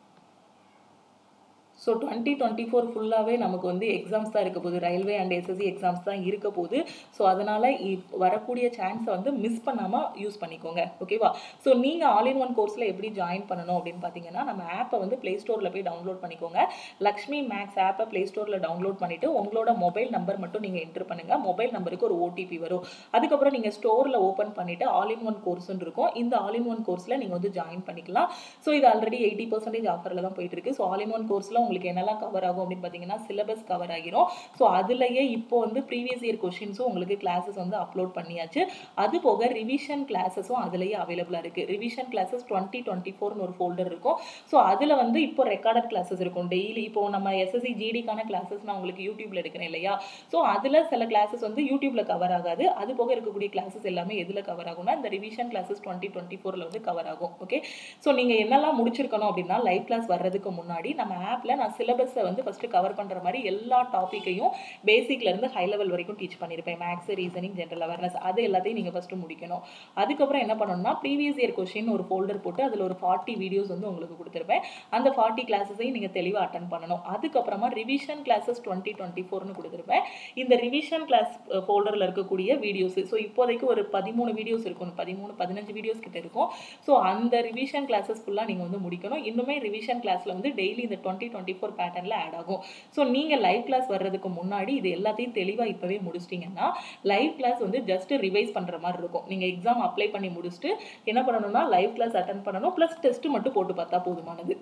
so twenty twenty four ஃபுல்லாகவே நமக்கு வந்து எக்ஸாம்ஸ் தான் இருக்க போகுது ரயில்வே அண்ட் எஸ்எஸ்சி எக்ஸாம்ஸ் தான் இருக்க போகுது ஸோ அதனால் வரக்கூடிய சான்ஸை வந்து மிஸ் பண்ணாமல் யூஸ் பண்ணிக்கோங்க ஓகேவா ஸோ நீங்கள் ஆல் இன் ஒன் கோர்ஸில் எப்படி ஜாயின் பண்ணணும் அப்படின்னு பார்த்தீங்கன்னா நம்ம ஆப்பை வந்து ப்ளே ஸ்டோரில் போய் டவுன்லோட் பண்ணிக்கோங்க லக்ஷ்மி மேக்ஸ் ஆப்பை ப்ளே ஸ்டோரில் டவுன்லோட் பண்ணிவிட்டு உங்களோட மொபைல் நம்பர் மட்டும் நீங்கள் என்ட்ரு பண்ணுங்கள் மொபைல் நம்பருக்கு ஒரு ஓடிபி வரும் அதுக்கப்புறம் நீங்கள் ஸ்டோரில் ஓப்பன் பண்ணிவிட்டு ஆல் இன் ஒன் கோர்ஸ்னு இருக்கும் இந்த ஆல் இன் ஒன் கோர்ஸில் நீங்கள் வந்து ஜாயின் பண்ணிக்கலாம் ஸோ இது ஆல்ரெடி எயிட்டி பர்சன்டேஜ் ஆஃபரில் தான் போயிட்டு இருக்கு ஸோ ஆல் இன் ஒன் கோர்ஸில் உங்களுக்கு என்னெல்லாம் கவர் ஆகும் அப்படின்னு பார்த்தீங்கன்னா சிலபஸ் கவர் ஆகிரும் ஸோ அதுலயே இப்போ வந்து ப்ரீவியஸ் இயர் கொஷின்ஸும் உங்களுக்கு கிளாஸஸ் வந்து அப்லோட் பண்ணியாச்சு அது போக ரிவிஷன் கிளாஸஸும் அதுலயே அவைலபிளாக இருக்கு ரிவிஷன் கிளாஸஸ் டுவெண்ட்டி டுவெண்ட்டி ஃபோர்னு ஒரு ஃபோல்டர் இருக்கும் ஸோ அதில் வந்து இப்போ ரெக்கார்டட் கிளாஸஸ் இருக்கும் டெய்லி இப்போ நம்ம எஸ்எஸ்சி ஜிடிக்கான கிளாஸஸ் நான் உங்களுக்கு யூடியூப்ல எடுக்கிறேன் இல்லையா ஸோ அதில் சில கிளாஸஸ் வந்து யூடியூப்ல கவர் ஆகாது அது போக இருக்கக்கூடிய கிளாஸஸ் எல்லாமே எதில் கவர் ஆகும்னா இந்த ரிவிஷன் கிளாஸஸ் டுவெண்ட்டி டுவெண்ட்டி ஃபோரில் வந்து கவர் ஆகும் ஓகே ஸோ நீங்கள் என்னெல்லாம் முடிச்சிருக்கணும் அப்படின்னா லைவ் கிளாஸ் வர்றதுக்கு முன்னாடி நம்ம ஆப்பில் நான் சிலபஸை வந்து ஃபஸ்ட்டு கவர் பண்ணுற மாதிரி எல்லா டாப்பிக்கையும் பேசிக்லேருந்து ஹை லெவல் வரைக்கும் டீச் பண்ணியிருப்பேன் மேக்ஸ் ரீசனிங் ஜென்ரல் அவேர்னஸ் அது எல்லாத்தையும் நீங்கள் ஃபஸ்ட்டு முடிக்கணும் அதுக்கப்புறம் என்ன பண்ணணும்னா ப்ரீவியஸ் இயர் கொஷின் ஒரு ஃபோல்டர் போட்டு அதில் ஒரு ஃபார்ட்டி வீடியோஸ் வந்து உங்களுக்கு கொடுத்துருப்பேன் அந்த ஃபார்ட்டி கிளாஸஸையும் நீங்கள் தெளிவாக அட்டன் பண்ணணும் அதுக்கப்புறமா ரிவிஷன் கிளாஸஸ் டுவெண்ட்டி டுவெண்ட்டி ஃபோர்னு கொடுத்துருப்பேன் இந்த ரிவிஷன் கிளாஸ் ஃபோல்டரில் இருக்கக்கூடிய வீடியோஸ் ஸோ இப்போதைக்கு ஒரு பதிமூணு வீடியோஸ் இருக்கும் பதிமூணு பதினஞ்சு வீடியோஸ் கிட்ட இருக்கும் ஸோ அந்த ரிவிஷன் கிளாஸஸ் ஃபுல்லாக நீங்கள் வந்து முடிக்கணும் இன்னுமே ரிவிஷன் கிளாஸில் வந்து டெய்லி இந்த டுவெண்ட்டி டுவெண்ட்டி ஃபோர் பேட்டர்னில் ஆட் ஆகும் ஸோ நீங்கள் லைவ் கிளாஸ் வர்றதுக்கு முன்னாடி இது எல்லாத்தையும் தெளிவாக இப்போவே முடிச்சிட்டிங்கன்னா லைவ் கிளாஸ் வந்து ஜஸ்ட் ரிவைஸ் பண்ணுற மாதிரி இருக்கும் நீங்கள் எக்ஸாம் அப்ளை பண்ணி முடிச்சுட்டு என்ன பண்ணணும்னா லைவ் கிளாஸ் அட்டன் பண்ணணும் ப்ளஸ் டெஸ்ட் மட்டும் போட்டு பார்த்தா போதுமானது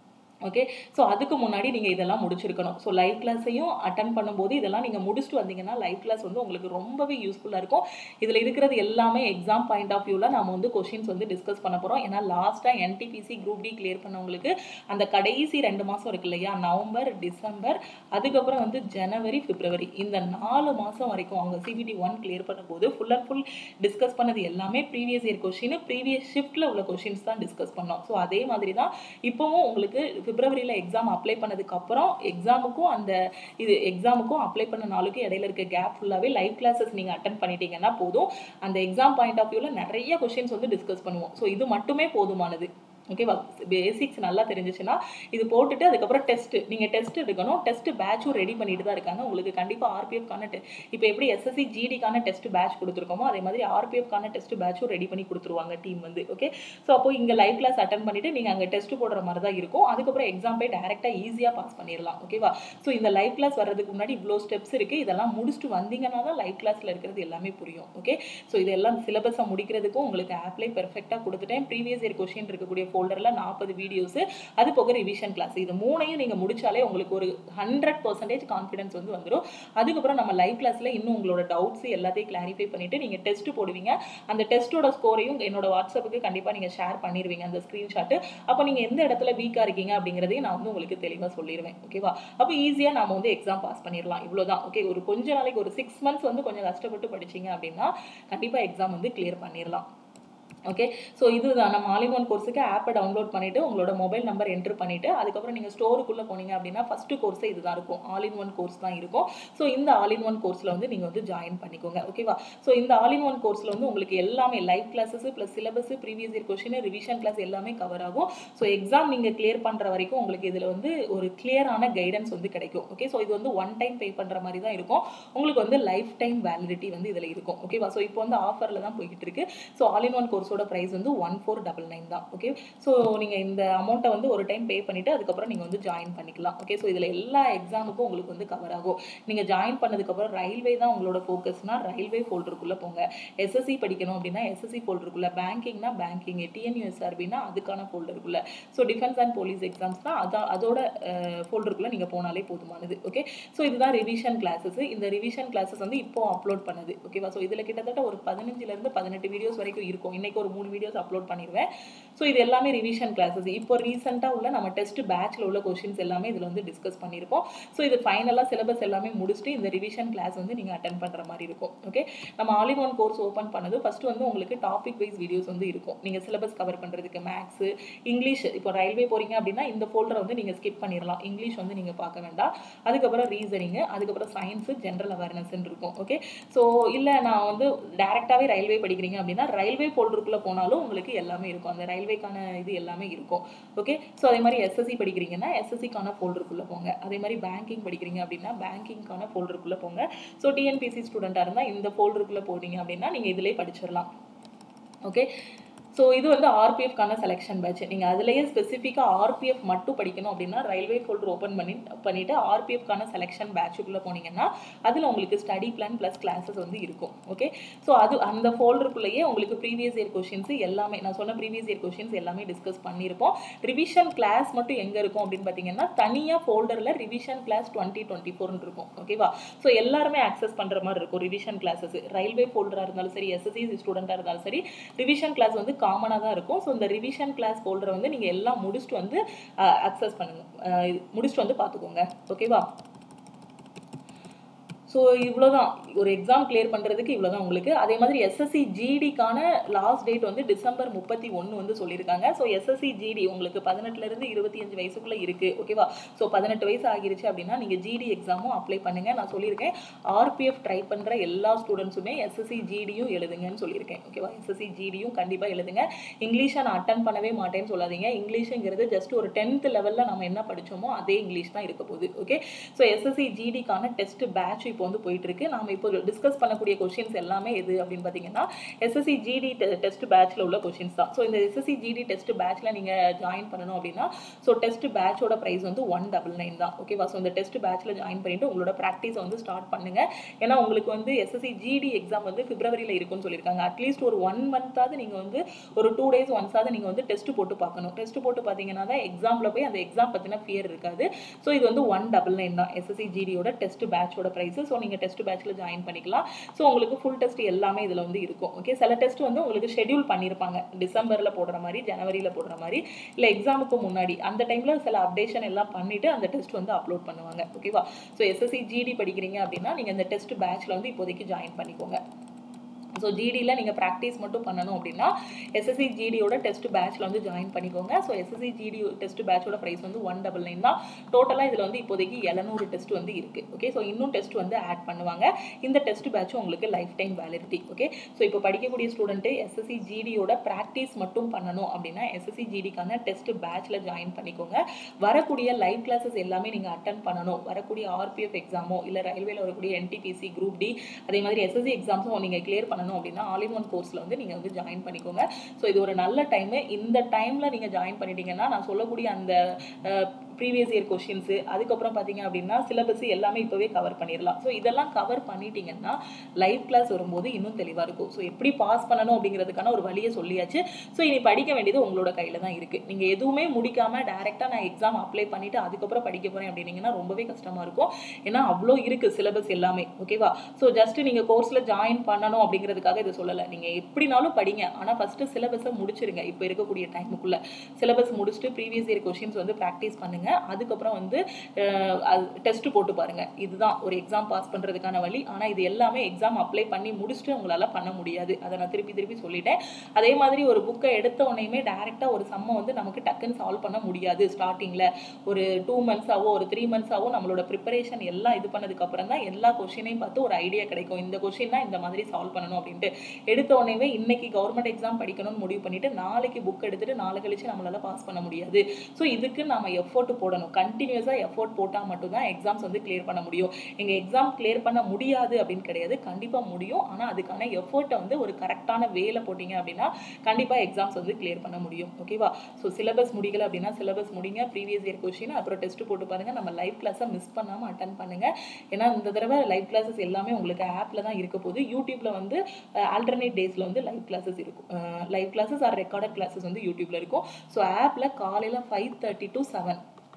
ஓகே ஸோ அதுக்கு முன்னாடி நீங்கள் இதெல்லாம் முடிச்சிருக்கணும் ஸோ லைவ் கிளாஸையும் அட்டன் பண்ணும்போது இதெல்லாம் நீங்கள் முடிச்சுட்டு வந்தீங்கன்னா லைவ் கிளாஸ் வந்து உங்களுக்கு ரொம்பவே யூஸ்ஃபுல்லாக இருக்கும் இதில் இருக்கிறது எல்லாமே எக்ஸாம் பாயிண்ட் ஆஃப் வியூவில் நம்ம வந்து கொஷின்ஸ் வந்து டிஸ்கஸ் பண்ண போகிறோம் ஏன்னா லாஸ்ட்டாக என்டிபிசி குரூப் டி கிளியர் பண்ணவங்களுக்கு அந்த கடைசி ரெண்டு மாதம் இருக்கு இல்லையா நவம்பர் டிசம்பர் அதுக்கப்புறம் வந்து ஜனவரி பிப்ரவரி இந்த நாலு மாதம் வரைக்கும் அவங்க சிபிடி ஒன் கிளியர் பண்ணும்போது ஃபுல் அண்ட் ஃபுல் டிஸ்கஸ் பண்ணது எல்லாமே ப்ரீவியஸ் இயர் கொஷின் ப்ரீவியஸ் ஷிஃப்ட்டில் உள்ள கொஷின்ஸ் தான் டிஸ்கஸ் பண்ணோம் ஸோ அதே மாதிரி தான் இப்போவும் உங்களுக்கு பிப்ரவரியில் எக்ஸாம் அப்ளை பண்ணதுக்கப்புறம் எக்ஸாமுக்கும் அந்த இது எக்ஸாமுக்கும் அப்ளை பண்ண நாளுக்கு இடையில இருக்க கேப் ஃபுல்லாகவே லைவ் கிளாஸஸ் நீங்கள் அட்டன் பண்ணிட்டீங்கன்னா போதும் அந்த எக்ஸாம் பாயிண்ட் ஆஃப் வியூவில் நிறைய கொஷின்ஸ் வந்து டிஸ்கஸ் பண்ணுவோம் ஸோ இது மட்டுமே போதுமானது ஓகேவா பேசிக்ஸ் நல்லா தெரிஞ்சிச்சுன்னா இது போட்டுட்டு அதுக்கப்புறம் டெஸ்ட் நீங்கள் டெஸ்ட் எடுக்கணும் டெஸ்ட் பேட்சும் ரெடி பண்ணிட்டு தான் இருக்காங்க உங்களுக்கு கண்டிப்பாக ஆர்பிஎஃப்கான இப்போ எப்படி எஸ்எஸ்சி ஜிடிக்கான டெஸ்ட் பேட்ச் கொடுத்துருக்கோமோ அதே மாதிரி ஆர்பிஎஃப்கான டெஸ்ட் பேட்சும் ரெடி பண்ணி கொடுத்துருவாங்க டீம் வந்து ஓகே ஸோ அப்போ இங்கே லைவ் கிளாஸ் அட்டன் பண்ணிட்டு நீங்கள் அங்கே டெஸ்ட் போடுற மாதிரி தான் இருக்கும் அதுக்கப்புறம் எக்ஸாம் போய் டேரெக்டாக ஈஸியாக பாஸ் பண்ணிடலாம் ஓகேவா ஸோ இந்த லைவ் கிளாஸ் வர்றதுக்கு முன்னாடி இவ்வளோ ஸ்டெப்ஸ் இருக்குது இதெல்லாம் முடிச்சுட்டு வந்தீங்கன்னா தான் லைவ் கிளாஸில் இருக்கிறது எல்லாமே புரியும் ஓகே ஸோ இதெல்லாம் சிலபஸை முடிக்கிறதுக்கும் உங்களுக்கு ஆப்லே பெர்ஃபெக்டாக கொடுத்துட்டேன் ப்ரீவியஸ் இயர் கொஷின் இருக்கக்கூடிய ஃபோல்டரில் நாற்பது வீடியோஸ் அது போக ரிவிஷன் கிளாஸ் இது மூணையும் நீங்கள் முடிச்சாலே உங்களுக்கு ஒரு ஹண்ட்ரட் பர்சன்டேஜ் கான்ஃபிடன்ஸ் வந்து வந்துடும் அதுக்கப்புறம் நம்ம லைவ் கிளாஸில் இன்னும் உங்களோட டவுட்ஸ் எல்லாத்தையும் கிளாரிஃபை பண்ணிவிட்டு நீங்கள் டெஸ்ட் போடுவீங்க அந்த டெஸ்ட்டோட ஸ்கோரையும் என்னோட வாட்ஸ்அப்புக்கு கண்டிப்பாக நீங்கள் ஷேர் பண்ணிடுவீங்க அந்த ஸ்க்ரீன்ஷாட்டு அப்போ நீங்கள் எந்த இடத்துல வீக்காக இருக்கீங்க அப்படிங்கிறதையும் நான் வந்து உங்களுக்கு தெளிவாக சொல்லிடுவேன் ஓகேவா அப்போ ஈஸியாக நம்ம வந்து எக்ஸாம் பாஸ் பண்ணிடலாம் இவ்வளோதான் ஓகே ஒரு கொஞ்ச நாளைக்கு ஒரு சிக்ஸ் மந்த்ஸ் வந்து கொஞ்சம் கஷ்டப்பட்டு படிச்சீங்க அப்படின்னா கண்டிப்பாக எக்ஸாம் வந்து கிளியர் பண்ணிடலாம் ஓகே ஸோ இதுதான் நம்ம ஆல் இன் ஒன் கோர்ஸுக்கு ஆப்பை டவுன்லோட் பண்ணிவிட்டு உங்களோட மொபைல் நம்பர் என்ட்ரு பண்ணிவிட்டு அதுக்கப்புறம் நீங்கள் ஸ்டோருக்குள்ளே போனீங்க அப்படின்னா ஃபஸ்ட்டு கோர்ஸே இதுதான் இருக்கும் ஆல் இன் ஒன் கோர்ஸ் தான் இருக்கும் ஸோ இந்த ஆல் இன் ஒன் கோர்ஸில் வந்து நீங்கள் வந்து ஜாயின் பண்ணிக்கோங்க ஓகேவா ஸோ இந்த ஆல் இன் ஒன் கோர்ஸில் வந்து உங்களுக்கு எல்லாமே live classes plus syllabus previous year question revision class எல்லாமே கவர் ஆகும் ஸோ எக்ஸாம் நீங்கள் கிளியர் பண்ணுற வரைக்கும் உங்களுக்கு இதில் வந்து ஒரு கிளியரான கைடன்ஸ் வந்து கிடைக்கும் ஓகே ஸோ இது வந்து ஒன் டைம் பே பண்ணுற மாதிரி தான் இருக்கும் உங்களுக்கு வந்து லைஃப் டைம் வேலிடிட்டி வந்து இதில் இருக்கும் ஓகேவா ஸோ இப்போ வந்து ஆஃபரில் தான் போய்கிட்டு இருக்கு ஸோ ஆல் இன் ஒன் கோர்ஸோட ப்ரைஸ் வந்து ஒன் ஃபோர் டபுள் நைன் தான் ஓகே ஸோ நீங்கள் இந்த அமௌண்ட்டை வந்து ஒரு டைம் பே பண்ணிவிட்டு அதுக்கப்புறம் நீங்கள் வந்து ஜாயின் பண்ணிக்கலாம் ஓகே ஸோ இதில் எல்லா எக்ஸாமுக்கும் உங்களுக்கு வந்து கவர் ஆகும் நீங்கள் ஜாயின் பண்ணதுக்கப்புறம் ரயில்வே தான் உங்களோட ஃபோக்கஸ்னா ரயில்வே ஃபோல்டருக்குள்ளே போங்க எஸ்எஸ்சி படிக்கணும் அப்படின்னா எஸ்எஸ்சி ஃபோல்டருக்குள்ளே பேங்கிங்னா பேங்கிங் டிஎன்யூஎஸ்ஆர்பினா அதுக்கான ஃபோல்டருக்குள்ளே ஸோ டிஃபென்ஸ் அண்ட் போலீஸ் எக்ஸாம்ஸ்னால் அதான் அதோட ஃபோல்டருக்குள்ளே நீங்கள் போனாலே போதுமானது ஓகே ஸோ இதுதான் ரிவிஷன் கிளாஸஸ் இந்த ரிவிஷன் கிளாஸஸ் வந்து இப்போ அப்லோட் பண்ணுது ஓகேவா ஸோ இதில் கிட்டத்தட்ட ஒரு பதினஞ்சுலேருந்து பதினெட்டு வீடியோஸ் வரைக்கும் இருக்கும் இன்னைக்கு ஒரு மூணு வீடியோஸ் அப்லோட் பண்ணிடுவேன் ஸோ இது எல்லாமே ரிவிஷன் கிளாஸஸ் இப்போ ரீசெண்டாக உள்ள நம்ம டெஸ்ட் பேட்சில் உள்ள கொஷின்ஸ் எல்லாமே இதில் வந்து டிஸ்கஸ் பண்ணியிருப்போம் ஸோ இது ஃபைனலாக சிலபஸ் எல்லாமே முடிச்சுட்டு இந்த ரிவிஷன் கிளாஸ் வந்து நீங்கள் அட்டன் பண்ணுற மாதிரி இருக்கும் ஓகே நம்ம all in one course open பண்ணது ஃபஸ்ட்டு வந்து உங்களுக்கு டாபிக் வைஸ் வீடியோஸ் வந்து இருக்கும் நீங்கள் சிலபஸ் கவர் பண்ணுறதுக்கு மேக்ஸு இங்கிலீஷ் இப்போ ரயில்வே போகிறீங்க அப்படின்னா இந்த ஃபோல்டரை வந்து நீங்கள் ஸ்கிப் பண்ணிடலாம் இங்கிலீஷ் வந்து நீங்கள் பார்க்க வேண்டாம் அதுக்கப்புறம் ரீசனிங்கு அதுக்கப்புறம் சயின்ஸு ஜென்ரல் அவேர்னஸ்ன்னு இருக்கும் ஓகே ஸோ இல்லை நான் வந்து டேரெக்டாகவே ரயில்வே படிக்கிறீங்க அப்படின்னா ரயில்வே ஃபோல்டருக்குள்ளே போனாலும் உங்களுக்கு எல்லாமே இருக்கும் அந்த ரயில்வேக்கான இது எல்லாமே இருக்கும் ஓகே ஸோ அதே மாதிரி எஸ்எஸ்சி படிக்கிறீங்கன்னா எஸ்எஸ்சிக்கான ஃபோல்டருக்குள்ளே போங்க அதே மாதிரி பேங்கிங் படிக்கிறீங்க அப்படின்னா பேங்கிங்க்கான ஃபோல்டருக்குள்ளே போங்க ஸோ டிஎன்பிசி ஸ்டூடெண்ட்டாக இருந்தால் இந்த ஃபோல்டருக்குள்ளே போனீங்க அப்படின்னா நீங்கள் இதிலே படிச்சிடலாம் ஓகே ஸோ இது வந்து ஆர்பிஎஃப்கான செலெக்ஷன் பேட்ச் நீங்கள் அதுலேயே ஸ்பெசிஃபிக்காக ஆர்பிஎஃப் மட்டும் படிக்கணும் அப்படின்னா ரயில்வே ஃபோல்டர் ஓப்பன் பண்ணி பண்ணிவிட்டு ஆர்பிஎஃப்கான செலெக்ஷன் பேட்சுக்குள்ளே போனீங்கன்னா அதில் உங்களுக்கு ஸ்டடி பிளான் ப்ளஸ் கிளாஸஸ் வந்து இருக்கும் ஓகே ஸோ அது அந்த ஃபோல்டருக்குள்ளேயே உங்களுக்கு ப்ரீவியஸ் இயர் கொஷின்ஸ் எல்லாமே நான் சொன்ன ப்ரீவியஸ் இயர் கொஷின்ஸ் எல்லாமே டிஸ்கஸ் பண்ணியிருப்போம் ரிவிஷன் கிளாஸ் மட்டும் எங்கே இருக்கும் அப்படின்னு பார்த்தீங்கன்னா தனியாக ஃபோல்டரில் ரிவிஷன் கிளாஸ் டுவெண்ட்டி டுவெண்ட்டி ஃபோர்னு இருக்கும் ஓகேவா ஸோ எல்லாருமே ஆக்சஸ் பண்ணுற மாதிரி இருக்கும் ரிவிஷன் கிளாஸஸ் ரயில்வே ஃபோல்டராக இருந்தாலும் சரி எஸ்எஸ்சி ஸ்டூடெண்ட்டாக இருந்தாலும் சரி ரிவிஷன் கிளாஸ் வந்து காமனாக தான் இருக்கும் ஸோ இந்த ரிவிஷன் கிளாஸ் ஃபோல்டரை வந்து நீங்கள் எல்லாம் முடிச்சுட்டு வந்து அக்சஸ் பண்ணுங்க முடிச்சுட்டு வந்து பார்த்துக்கோங்க ஓகேவா ஸோ இவ்வளோதான் ஒரு எக்ஸாம் கிளியர் பண்ணுறதுக்கு இவ்வளோதான் உங்களுக்கு அதே மாதிரி எஸ்எஸ்சி ஜிடிக்கான லாஸ்ட் டேட் வந்து டிசம்பர் முப்பத்தி ஒன்று வந்து சொல்லியிருக்காங்க ஸோ எஸ்எஸ்சி ஜிடி உங்களுக்கு பதினெட்டுலேருந்து இருபத்தி அஞ்சு வயசுக்குள்ளே இருக்குது ஓகேவா ஸோ பதினெட்டு வயசு ஆகிருச்சு அப்படின்னா நீங்கள் ஜிடி எக்ஸாமும் அப்ளை பண்ணுங்கள் நான் சொல்லியிருக்கேன் ஆர்பிஎஃப் ட்ரை பண்ணுற எல்லா ஸ்டூடெண்ட்ஸுமே எஸ்எஸ்சி ஜிடியும் எழுதுங்கன்னு சொல்லியிருக்கேன் ஓகேவா எஸ்எஸ்சி ஜிடியும் கண்டிப்பாக எழுதுங்க இங்கிலீஷை நான் அட்டன் பண்ணவே மாட்டேன்னு சொல்லாதீங்க இங்கிலீஷுங்கிறது ஜஸ்ட் ஒரு டென்த் லெவலில் நம்ம என்ன படித்தோமோ அதே இங்கிலீஷ் தான் இருக்க போகுது ஓகே ஸோ எஸ்எஸ்சி ஜிடிக்கான டெஸ்ட் பேட்ச் இப்போ வந்து போயிட்டு இருக்கு நாம இப்போ டிஸ்கஸ் பண்ணக்கூடிய கொஷின்ஸ் எல்லாமே எது அப்படின்னு பார்த்தீங்கன்னா எஸ்எஸ்சி ஜிடி டெஸ்ட் பேட்ச்ல உள்ள கொஷின்ஸ் தான் ஸோ இந்த எஸ்எஸ்சி ஜிடி டெஸ்ட் பேட்ச்ல நீங்க ஜாயின் பண்ணணும் அப்படின்னா ஸோ டெஸ்ட் பேட்சோட ப்ரைஸ் வந்து ஒன் டபுள் நைன் தான் ஓகேவா ஸோ இந்த டெஸ்ட் பேட்ச்ல ஜாயின் பண்ணிட்டு உங்களோட ப்ராக்டிஸ் வந்து ஸ்டார்ட் பண்ணுங்க ஏன்னா உங்களுக்கு வந்து எஸ்எஸ்சி ஜிடி எக்ஸாம் வந்து பிப்ரவரியில் இருக்கும்னு சொல்லியிருக்காங்க அட்லீஸ்ட் ஒரு ஒன் மந்த்தாவது நீங்கள் வந்து ஒரு டூ டேஸ் ஒன்ஸாவது நீங்கள் வந்து டெஸ்ட் போட்டு பார்க்கணும் டெஸ்ட் போட்டு பார்த்தீங்கன்னா தான் எக்ஸாமில் போய் அந்த எக்ஸாம் பற்றின ஃபியர் இருக்காது ஸோ இது வந்து ஒன் டபுள் நைன் தான் எஸ்எஸ்சி ஜிடியோட டெஸ்ட் பேட்சோட ப்ரைஸ் ஸோ நீங்கள் டெஸ்ட் பேட்ச்சில் ஜாயின் பண்ணிக்கலாம் ஸோ உங்களுக்கு ஃபுல் டெஸ்ட் எல்லாமே இதில் வந்து இருக்கும் ஓகே சில டெஸ்ட் வந்து உங்களுக்கு ஷெட்யூல் பண்ணியிருப்பாங்க டிசம்பரில் போடுற மாதிரி ஜனவரியில் போடுற மாதிரி இல்லை எக்ஸாமுக்கு முன்னாடி அந்த டைமில் சில அப்டேஷன் எல்லாம் பண்ணிவிட்டு அந்த டெஸ்ட் வந்து அப்லோட் பண்ணுவாங்க ஓகேவா ஸோ எஸ்எஸ்சி ஜிடி படிக்கிறீங்க அப்படின்னா நீங்கள் இந்த டெஸ்ட் பேட்ச்சில் வந்து இப்போதைக்கு ஜாயின் பண்ணிக்கோங்க ஸோ ஜிடியில் நீங்கள் ப்ராக்டிஸ் மட்டும் பண்ணணும் அப்படின்னா எஸ்எஸ்சி ஜிடியோட டெஸ்ட் பேட்ச்சில் வந்து ஜாயின் பண்ணிக்கோங்க ஸோ எஸ்எஸ்சி ஜிடி டெஸ்ட் பேட்சோட ப்ரைஸ் வந்து ஒன் டபுள் நைன் தான் டோட்டலாக இதில் வந்து இப்போதைக்கு எழுநூறு டெஸ்ட் வந்து இருக்குது ஓகே ஸோ இன்னும் டெஸ்ட் வந்து ஆட் பண்ணுவாங்க இந்த டெஸ்ட் பேட்சும் உங்களுக்கு lifetime validity okay so இப்போ படிக்கக்கூடிய ஸ்டூடெண்ட்டு எஸ்எஸ்சி ஜிடியோட ப்ராக்டிஸ் மட்டும் பண்ணணும் அப்படின்னா எஸ்எஸ்சி ஜிடிக்கான டெஸ்ட் பேட்ச்சில் ஜாயின் பண்ணிக்கோங்க வரக்கூடிய லைவ் கிளாஸஸ் எல்லாமே நீங்கள் அட்டன் பண்ணணும் வரக்கூடிய ஆர்பிஎஃப் எக்ஸாமோ இல்லை ரயில்வேல வரக்கூடிய என்டிபிசி குரூப் டி அதே மாதிரி எஸ்எஸ்சி எக்ஸாம்ஸும் நீங்கள் கிளியர் பண்ணணும் அப்படின்னா ஆல் இன் ஒன் கோர்ஸில் வந்து நீங்கள் வந்து ஜாயின் பண்ணிக்கோங்க ஸோ இது ஒரு நல்ல டைமு இந்த டைமில் நீங்கள் ஜாயின் பண்ணிட்டீங்கன்னா நான் சொல்லக்கூடிய அந்த ப்ரீவியஸ் இயர் கொஷின்ஸு அதுக்கப்புறம் பார்த்தீங்க அப்படின்னா சிலபஸ் எல்லாமே இப்போவே கவர் பண்ணிடலாம் ஸோ இதெல்லாம் கவர் பண்ணிட்டீங்கன்னா லைவ் கிளாஸ் வரும்போது இன்னும் தெளிவாக இருக்கும் ஸோ எப்படி பாஸ் பண்ணணும் அப்படிங்கிறதுக்கான ஒரு வழியை சொல்லியாச்சு ஸோ இனி படிக்க வேண்டியது உங்களோட கையில் தான் இருக்குது நீங்கள் எதுவுமே முடிக்காமல் டேரெக்டாக நான் எக்ஸாம் அப்ளை பண்ணிவிட்டு அதுக்கப்புறம் படிக்க போகிறேன் அப்படின்னீங்கன்னா ரொம்பவே கஷ்டமாக இருக்கும் ஏன்னா அவ்வளோ இருக்குது சிலபஸ் எல்லாமே ஓகேவா ஸோ ஜஸ்ட் நீங்கள் கோர்ஸில் ஜாயின் பண்ணணும் அப்படிங்கிறதுக்காக இதை சொல்லலை நீங்கள் எப்படினாலும் படிங்க ஆனால் ஃபஸ்ட்டு சிலபஸை முடிச்சிருங்க இப்போ இருக்கக்கூடிய டைமுக்குள்ளே சிலபஸ் முடிச்சுட்டு ப்ரீவியஸ் இயர் கொஷின்ஸ் வந்து ப்ராக்டிஸ் பண்ணுங்க அதுக்கப்புறம் வந்து டெஸ்ட் போட்டு பாருங்க இதுதான் ஒரு எக்ஸாம் பாஸ் பண்ணுறதுக்கான வழி ஆனால் இது எல்லாமே எக்ஸாம் அப்ளை பண்ணி முடிச்சுட்டு உங்களால் பண்ண முடியாது அதை நான் திருப்பி திருப்பி சொல்லிட்டேன் அதே மாதிரி ஒரு புக்கை எடுத்த உடனேயுமே டேரெக்டாக ஒரு சம்மை வந்து நமக்கு டக்குன்னு சால்வ் பண்ண முடியாது ஸ்டார்டிங்கில் ஒரு டூ மந்த்ஸாவோ ஒரு த்ரீ மந்த்ஸாவோ நம்மளோட ப்ரிப்பரேஷன் எல்லாம் இது பண்ணதுக்கப்புறம் தான் எல்லா கொஷினையும் பார்த்து ஒரு ஐடியா கிடைக்கும் இந்த கொஷின்னா இந்த மாதிரி சால்வ் பண்ணணும் அப்படின்ட்டு எடுத்த உடனே இன்னைக்கு கவர்மெண்ட் எக்ஸாம் படிக்கணும்னு முடிவு பண்ணிட்டு நாளைக்கு புக் எடுத்துட்டு நாளை கழிச்சு நம்மளால பாஸ் பண்ண முடியாது ஸோ இதுக்கு நம்ம எஃபோர்ட் போடணும் கண்டினியூஸாக எஃபோர்ட் போட்டால் மட்டும்தான் எக்ஸாம்ஸ் வந்து கிளியர் பண்ண முடியும் எங்கள் எக்ஸாம் கிளியர் பண்ண முடியாது அப்படின்னு கிடையாது கண்டிப்பாக முடியும் ஆனால் அதுக்கான எஃபோர்ட்டை வந்து ஒரு கரெக்டான வேல போட்டிங்க அப்படின்னா கண்டிப்பாக எக்ஸாம்ஸ் வந்து கிளியர் பண்ண முடியும் ஓகேவா ஸோ சிலபஸ் முடிக்கல அப்படின்னா சிலபஸ் முடிங்க ப்ரீவியஸ் இயர் கொஸ்டின் அப்புறம் டெஸ்ட் போட்டு பாருங்க நம்ம லைவ் கிளாஸை மிஸ் பண்ணாமல் அட்டன் பண்ணுங்க ஏன்னா இந்த தடவை லைவ் கிளாஸஸ் எல்லாமே உங்களுக்கு ஆப்பில் தான் இருக்க போகுது யூடியூப்ல வந்து ஆல்டர்னேட் டேஸில் வந்து லைவ் கிளாஸஸ் இருக்கும் live classes or recorded classes வந்து யூடியூப்ல இருக்கும் ஸோ ஆப்பில் காலையில் five thirty to seven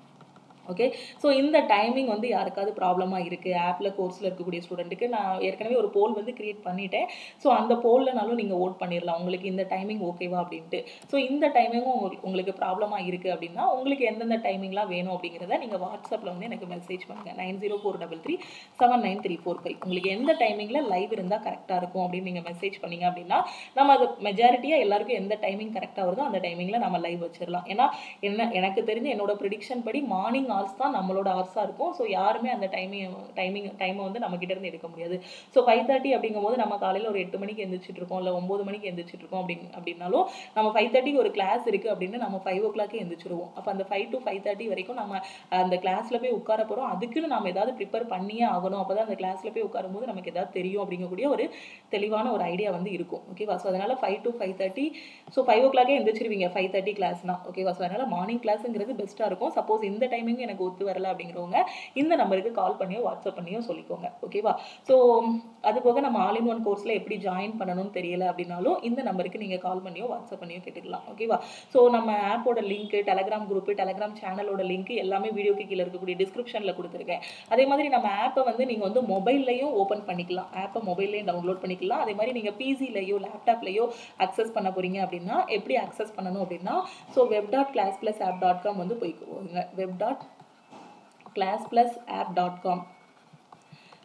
okay so இந்த டைமிங் வந்து யாருக்காவது ப்ராப்ளமாக இருக்குது ஆப்பில் கோர்ஸில் இருக்கக்கூடிய ஸ்டூடெண்ட்டுக்கு நான் ஏற்கனவே ஒரு போல் வந்து கிரியேட் பண்ணிட்டேன் ஸோ அந்த போல்லனாலும் நீங்கள் ஓட் பண்ணிடலாம் உங்களுக்கு இந்த டைமிங் ஓகேவா அப்படின்ட்டு ஸோ இந்த டைமிங்கும் உங்களுக்கு உங்களுக்கு ப்ராப்ளமாக இருக்குது அப்படின்னா உங்களுக்கு எந்தெந்த டைமிங்லாம் வேணும் அப்படிங்கிறத நீங்கள் வாட்ஸ்அப்பில் வந்து எனக்கு மெசேஜ் பண்ணுங்கள் nine zero four double three seven nine three four five உங்களுக்கு எந்த டைமிங்கில் லைவ் இருந்தால் கரெக்டாக இருக்கும் அப்படின்னு நீங்கள் மெசேஜ் பண்ணீங்க அப்படின்னா நம்ம அது மெஜாரிட்டியாக எல்லாருக்கும் எந்த டைமிங் கரெக்டாக வருதோ அந்த டைமிங்கில் நம்ம லைவ் வச்சிடலாம் ஏன்னா என்ன எனக்கு தெரிஞ்ச என்னோட ப்ரிடிக்ஷன் படி மார்னிங் ஹார்ஸ் தான் நம்மளோட ஹார்ஸாக இருக்கும் ஸோ யாருமே அந்த டைமிங் டைமிங் டைமை வந்து நம்ம கிட்ட இருந்து எடுக்க முடியாது ஸோ ஃபைவ் தேர்ட்டி அப்படிங்கும்போது நம்ம காலையில் ஒரு எட்டு மணிக்கு எந்திரிச்சிட்டு இருக்கோம் இல்லை ஒம்பது மணிக்கு எந்திரிச்சிட்டு இருக்கோம் அப்படி அப்படின்னாலும் நம்ம ஃபைவ் தேர்ட்டிக்கு ஒரு கிளாஸ் இருக்குது அப்படின்னு நம்ம ஃபைவ் ஓ கிளாக்கே எந்திரிச்சிருவோம் அப்போ அந்த ஃபைவ் டு ஃபைவ் தேர்ட்டி வரைக்கும் நம்ம அந்த கிளாஸில் போய் உட்கார போகிறோம் அதுக்குன்னு நம்ம ஏதாவது ப்ரிப்பேர் பண்ணியே ஆகணும் அப்போ தான் அந்த கிளாஸில் போய் உட்காரும் போது நமக்கு ஏதாவது தெரியும் அப்படிங்கக்கூடிய ஒரு தெளிவான ஒரு ஐடியா வந்து இருக்கும் ஓகேவா ஸோ அதனால் five to five thirty so five ஓ கிளாக்கே எந்திரிச்சிருவீங்க ஃபைவ் தேர்ட்டி கிளாஸ்னா ஓகேவா ஸோ அதனால் மார்னிங் கிளாஸுங்கிறது பெஸ்ட்டாக இருக்கும் சப்போஸ் இந்த டைமிங் எனக்கு ஒத்து வரல அப்படிங்கிறவங்க இந்த நம்பருக்கு கால் பண்ணியோ வாட்ஸ்அப் பண்ணியோ சொல்லிக்கோங்க ஓகேவா ஸோ அது போக நம்ம ஆல் இன் ஒன் கோர்ஸில் எப்படி ஜாயின் பண்ணணும்னு தெரியல அப்படின்னாலும் இந்த நம்பருக்கு நீங்கள் கால் பண்ணியோ வாட்ஸ்அப் பண்ணியோ கேட்டுக்கலாம் ஓகேவா ஸோ நம்ம ஆப்போட லிங்க் டெலகிராம் குரூப் டெலகிராம் சேனலோட லிங்க் எல்லாமே வீடியோக்கு கீழே இருக்கக்கூடிய டிஸ்கிரிப்ஷனில் கொடுத்துருக்கேன் அதே மாதிரி நம்ம ஆப்பை வந்து நீங்கள் வந்து மொபைல்லையும் ஓப்பன் பண்ணிக்கலாம் ஆப்பை மொபைல்லையும் டவுன்லோட் பண்ணிக்கலாம் அதே மாதிரி நீங்கள் பிசிலையோ லேப்டாப்லையோ அக்சஸ் பண்ண போகிறீங்க அப்படின்னா எப்படி அக்சஸ் பண்ணணும் அப்படின்னா so web dot class plus app dot com வந்து போய்க்குவோங்க web dot class plus app dot com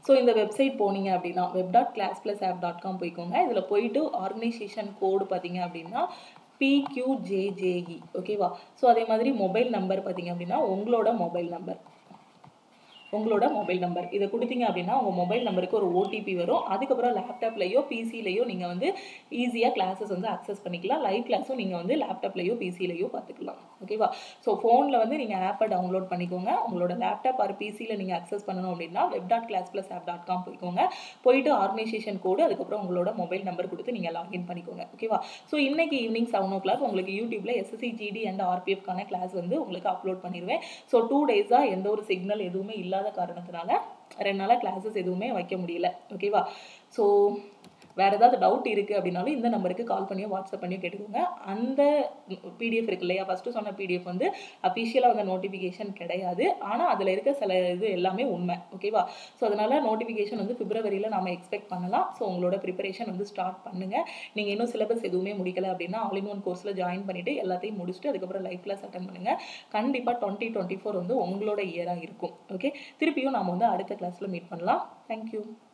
so இந்த வெப்சைட் போனீங்க அப்படின்னா web dot class plus app dot com போய்க்கோங்க இதில் போயிட்டு ஆர்கனைசேஷன் கோடு பார்த்தீங்க அப்படின்னா பிக்யூஜேஜேஇ ஓகேவா ஸோ அதே மாதிரி மொபைல் நம்பர் பார்த்தீங்க அப்படின்னா உங்களோட மொபைல் நம்பர் உங்களோட மொபைல் நம்பர் இதை கொடுத்தீங்க அப்படின்னா உங்கள் மொபைல் நம்பருக்கு ஒரு ஓடிபி வரும் அதுக்கப்புறம் லேப்டாப்லையோ பிசிலையோ நீங்கள் வந்து ஈஸியாக கிளாஸஸ் வந்து அக்சஸ் பண்ணிக்கலாம் லைவ் கிளாஸும் நீங்கள் வந்து லேப்டாப்லையோ பிசிலையோ பார்த்துக்கலாம் ஓகேவா ஸோ ஃபோனில் வந்து நீங்கள் ஆப்பை டவுன்லோட் பண்ணிக்கோங்க உங்களோட லேப்டாப் ஆர் பிசியில் நீங்கள் அக்சஸ் பண்ணணும் அப்படின்னா web dot class plus app dot com போய்க்கோங்க போயிட்டு ஆர்கனைசேஷன் கோடு அதுக்கப்புறம் உங்களோட மொபைல் நம்பர் கொடுத்து நீங்கள் லாகின் பண்ணிக்கோங்க ஓகேவா ஸோ இன்னைக்கு ஈவினிங் செவன் ஓ கிளாக் உங்களுக்கு யூடியூப்ல எஸ்எஸ்சி ஜிடி அண்ட் ஆர்பிஎஃப்கான கிளாஸ் வந்து உங்களுக்கு அப்லோட் பண்ணிடுவேன் ஸோ டூ டேஸாக எந்த ஒரு சிக்னல் எதுவுமே இல்லாத காரணத்தினால ரெண்டு நாளாக கிளாஸஸ் எதுவுமே வைக்க முடியல ஓகேவா ஸோ வேறு ஏதாவது டவுட் இருக்குது அப்படின்னாலும் இந்த நம்பருக்கு கால் பண்ணியோ வாட்ஸ்அப் பண்ணியோ கேட்டுக்கோங்க அந்த பிடிஎஃப் இருக்கு இல்லையா ஃபஸ்ட்டு சொன்ன பிடிஎஃப் வந்து அஃபிஷியலாக வந்த நோட்டிஃபிகேஷன் கிடையாது ஆனால் அதில் இருக்க சில இது எல்லாமே உண்மை ஓகேவா ஸோ அதனால் நோட்டிஃபிகேஷன் வந்து பிப்ரவரியில் நாம எக்ஸ்பெக்ட் பண்ணலாம் ஸோ உங்களோட ப்ரிப்பரேஷன் வந்து ஸ்டார்ட் பண்ணுங்கள் நீங்கள் இன்னும் சிலபஸ் எதுவுமே முடிக்கல அப்படின்னா ஆல் இன் ஒன் கோர்ஸில் ஜாயின் பண்ணிவிட்டு எல்லாத்தையும் முடிச்சுட்டு அதுக்கப்புறம் லைஃப் கிளாஸ் அட்டன் பண்ணுங்கள் கண்டிப்பாக டுவெண்ட்டி டுவெண்ட்டி ஃபோர் வந்து உங்களோட இயராக இருக்கும் ஓகே திருப்பியும் நாம வந்து அடுத்த கிளாஸில் மீட் பண்ணலாம் தேங்க்யூ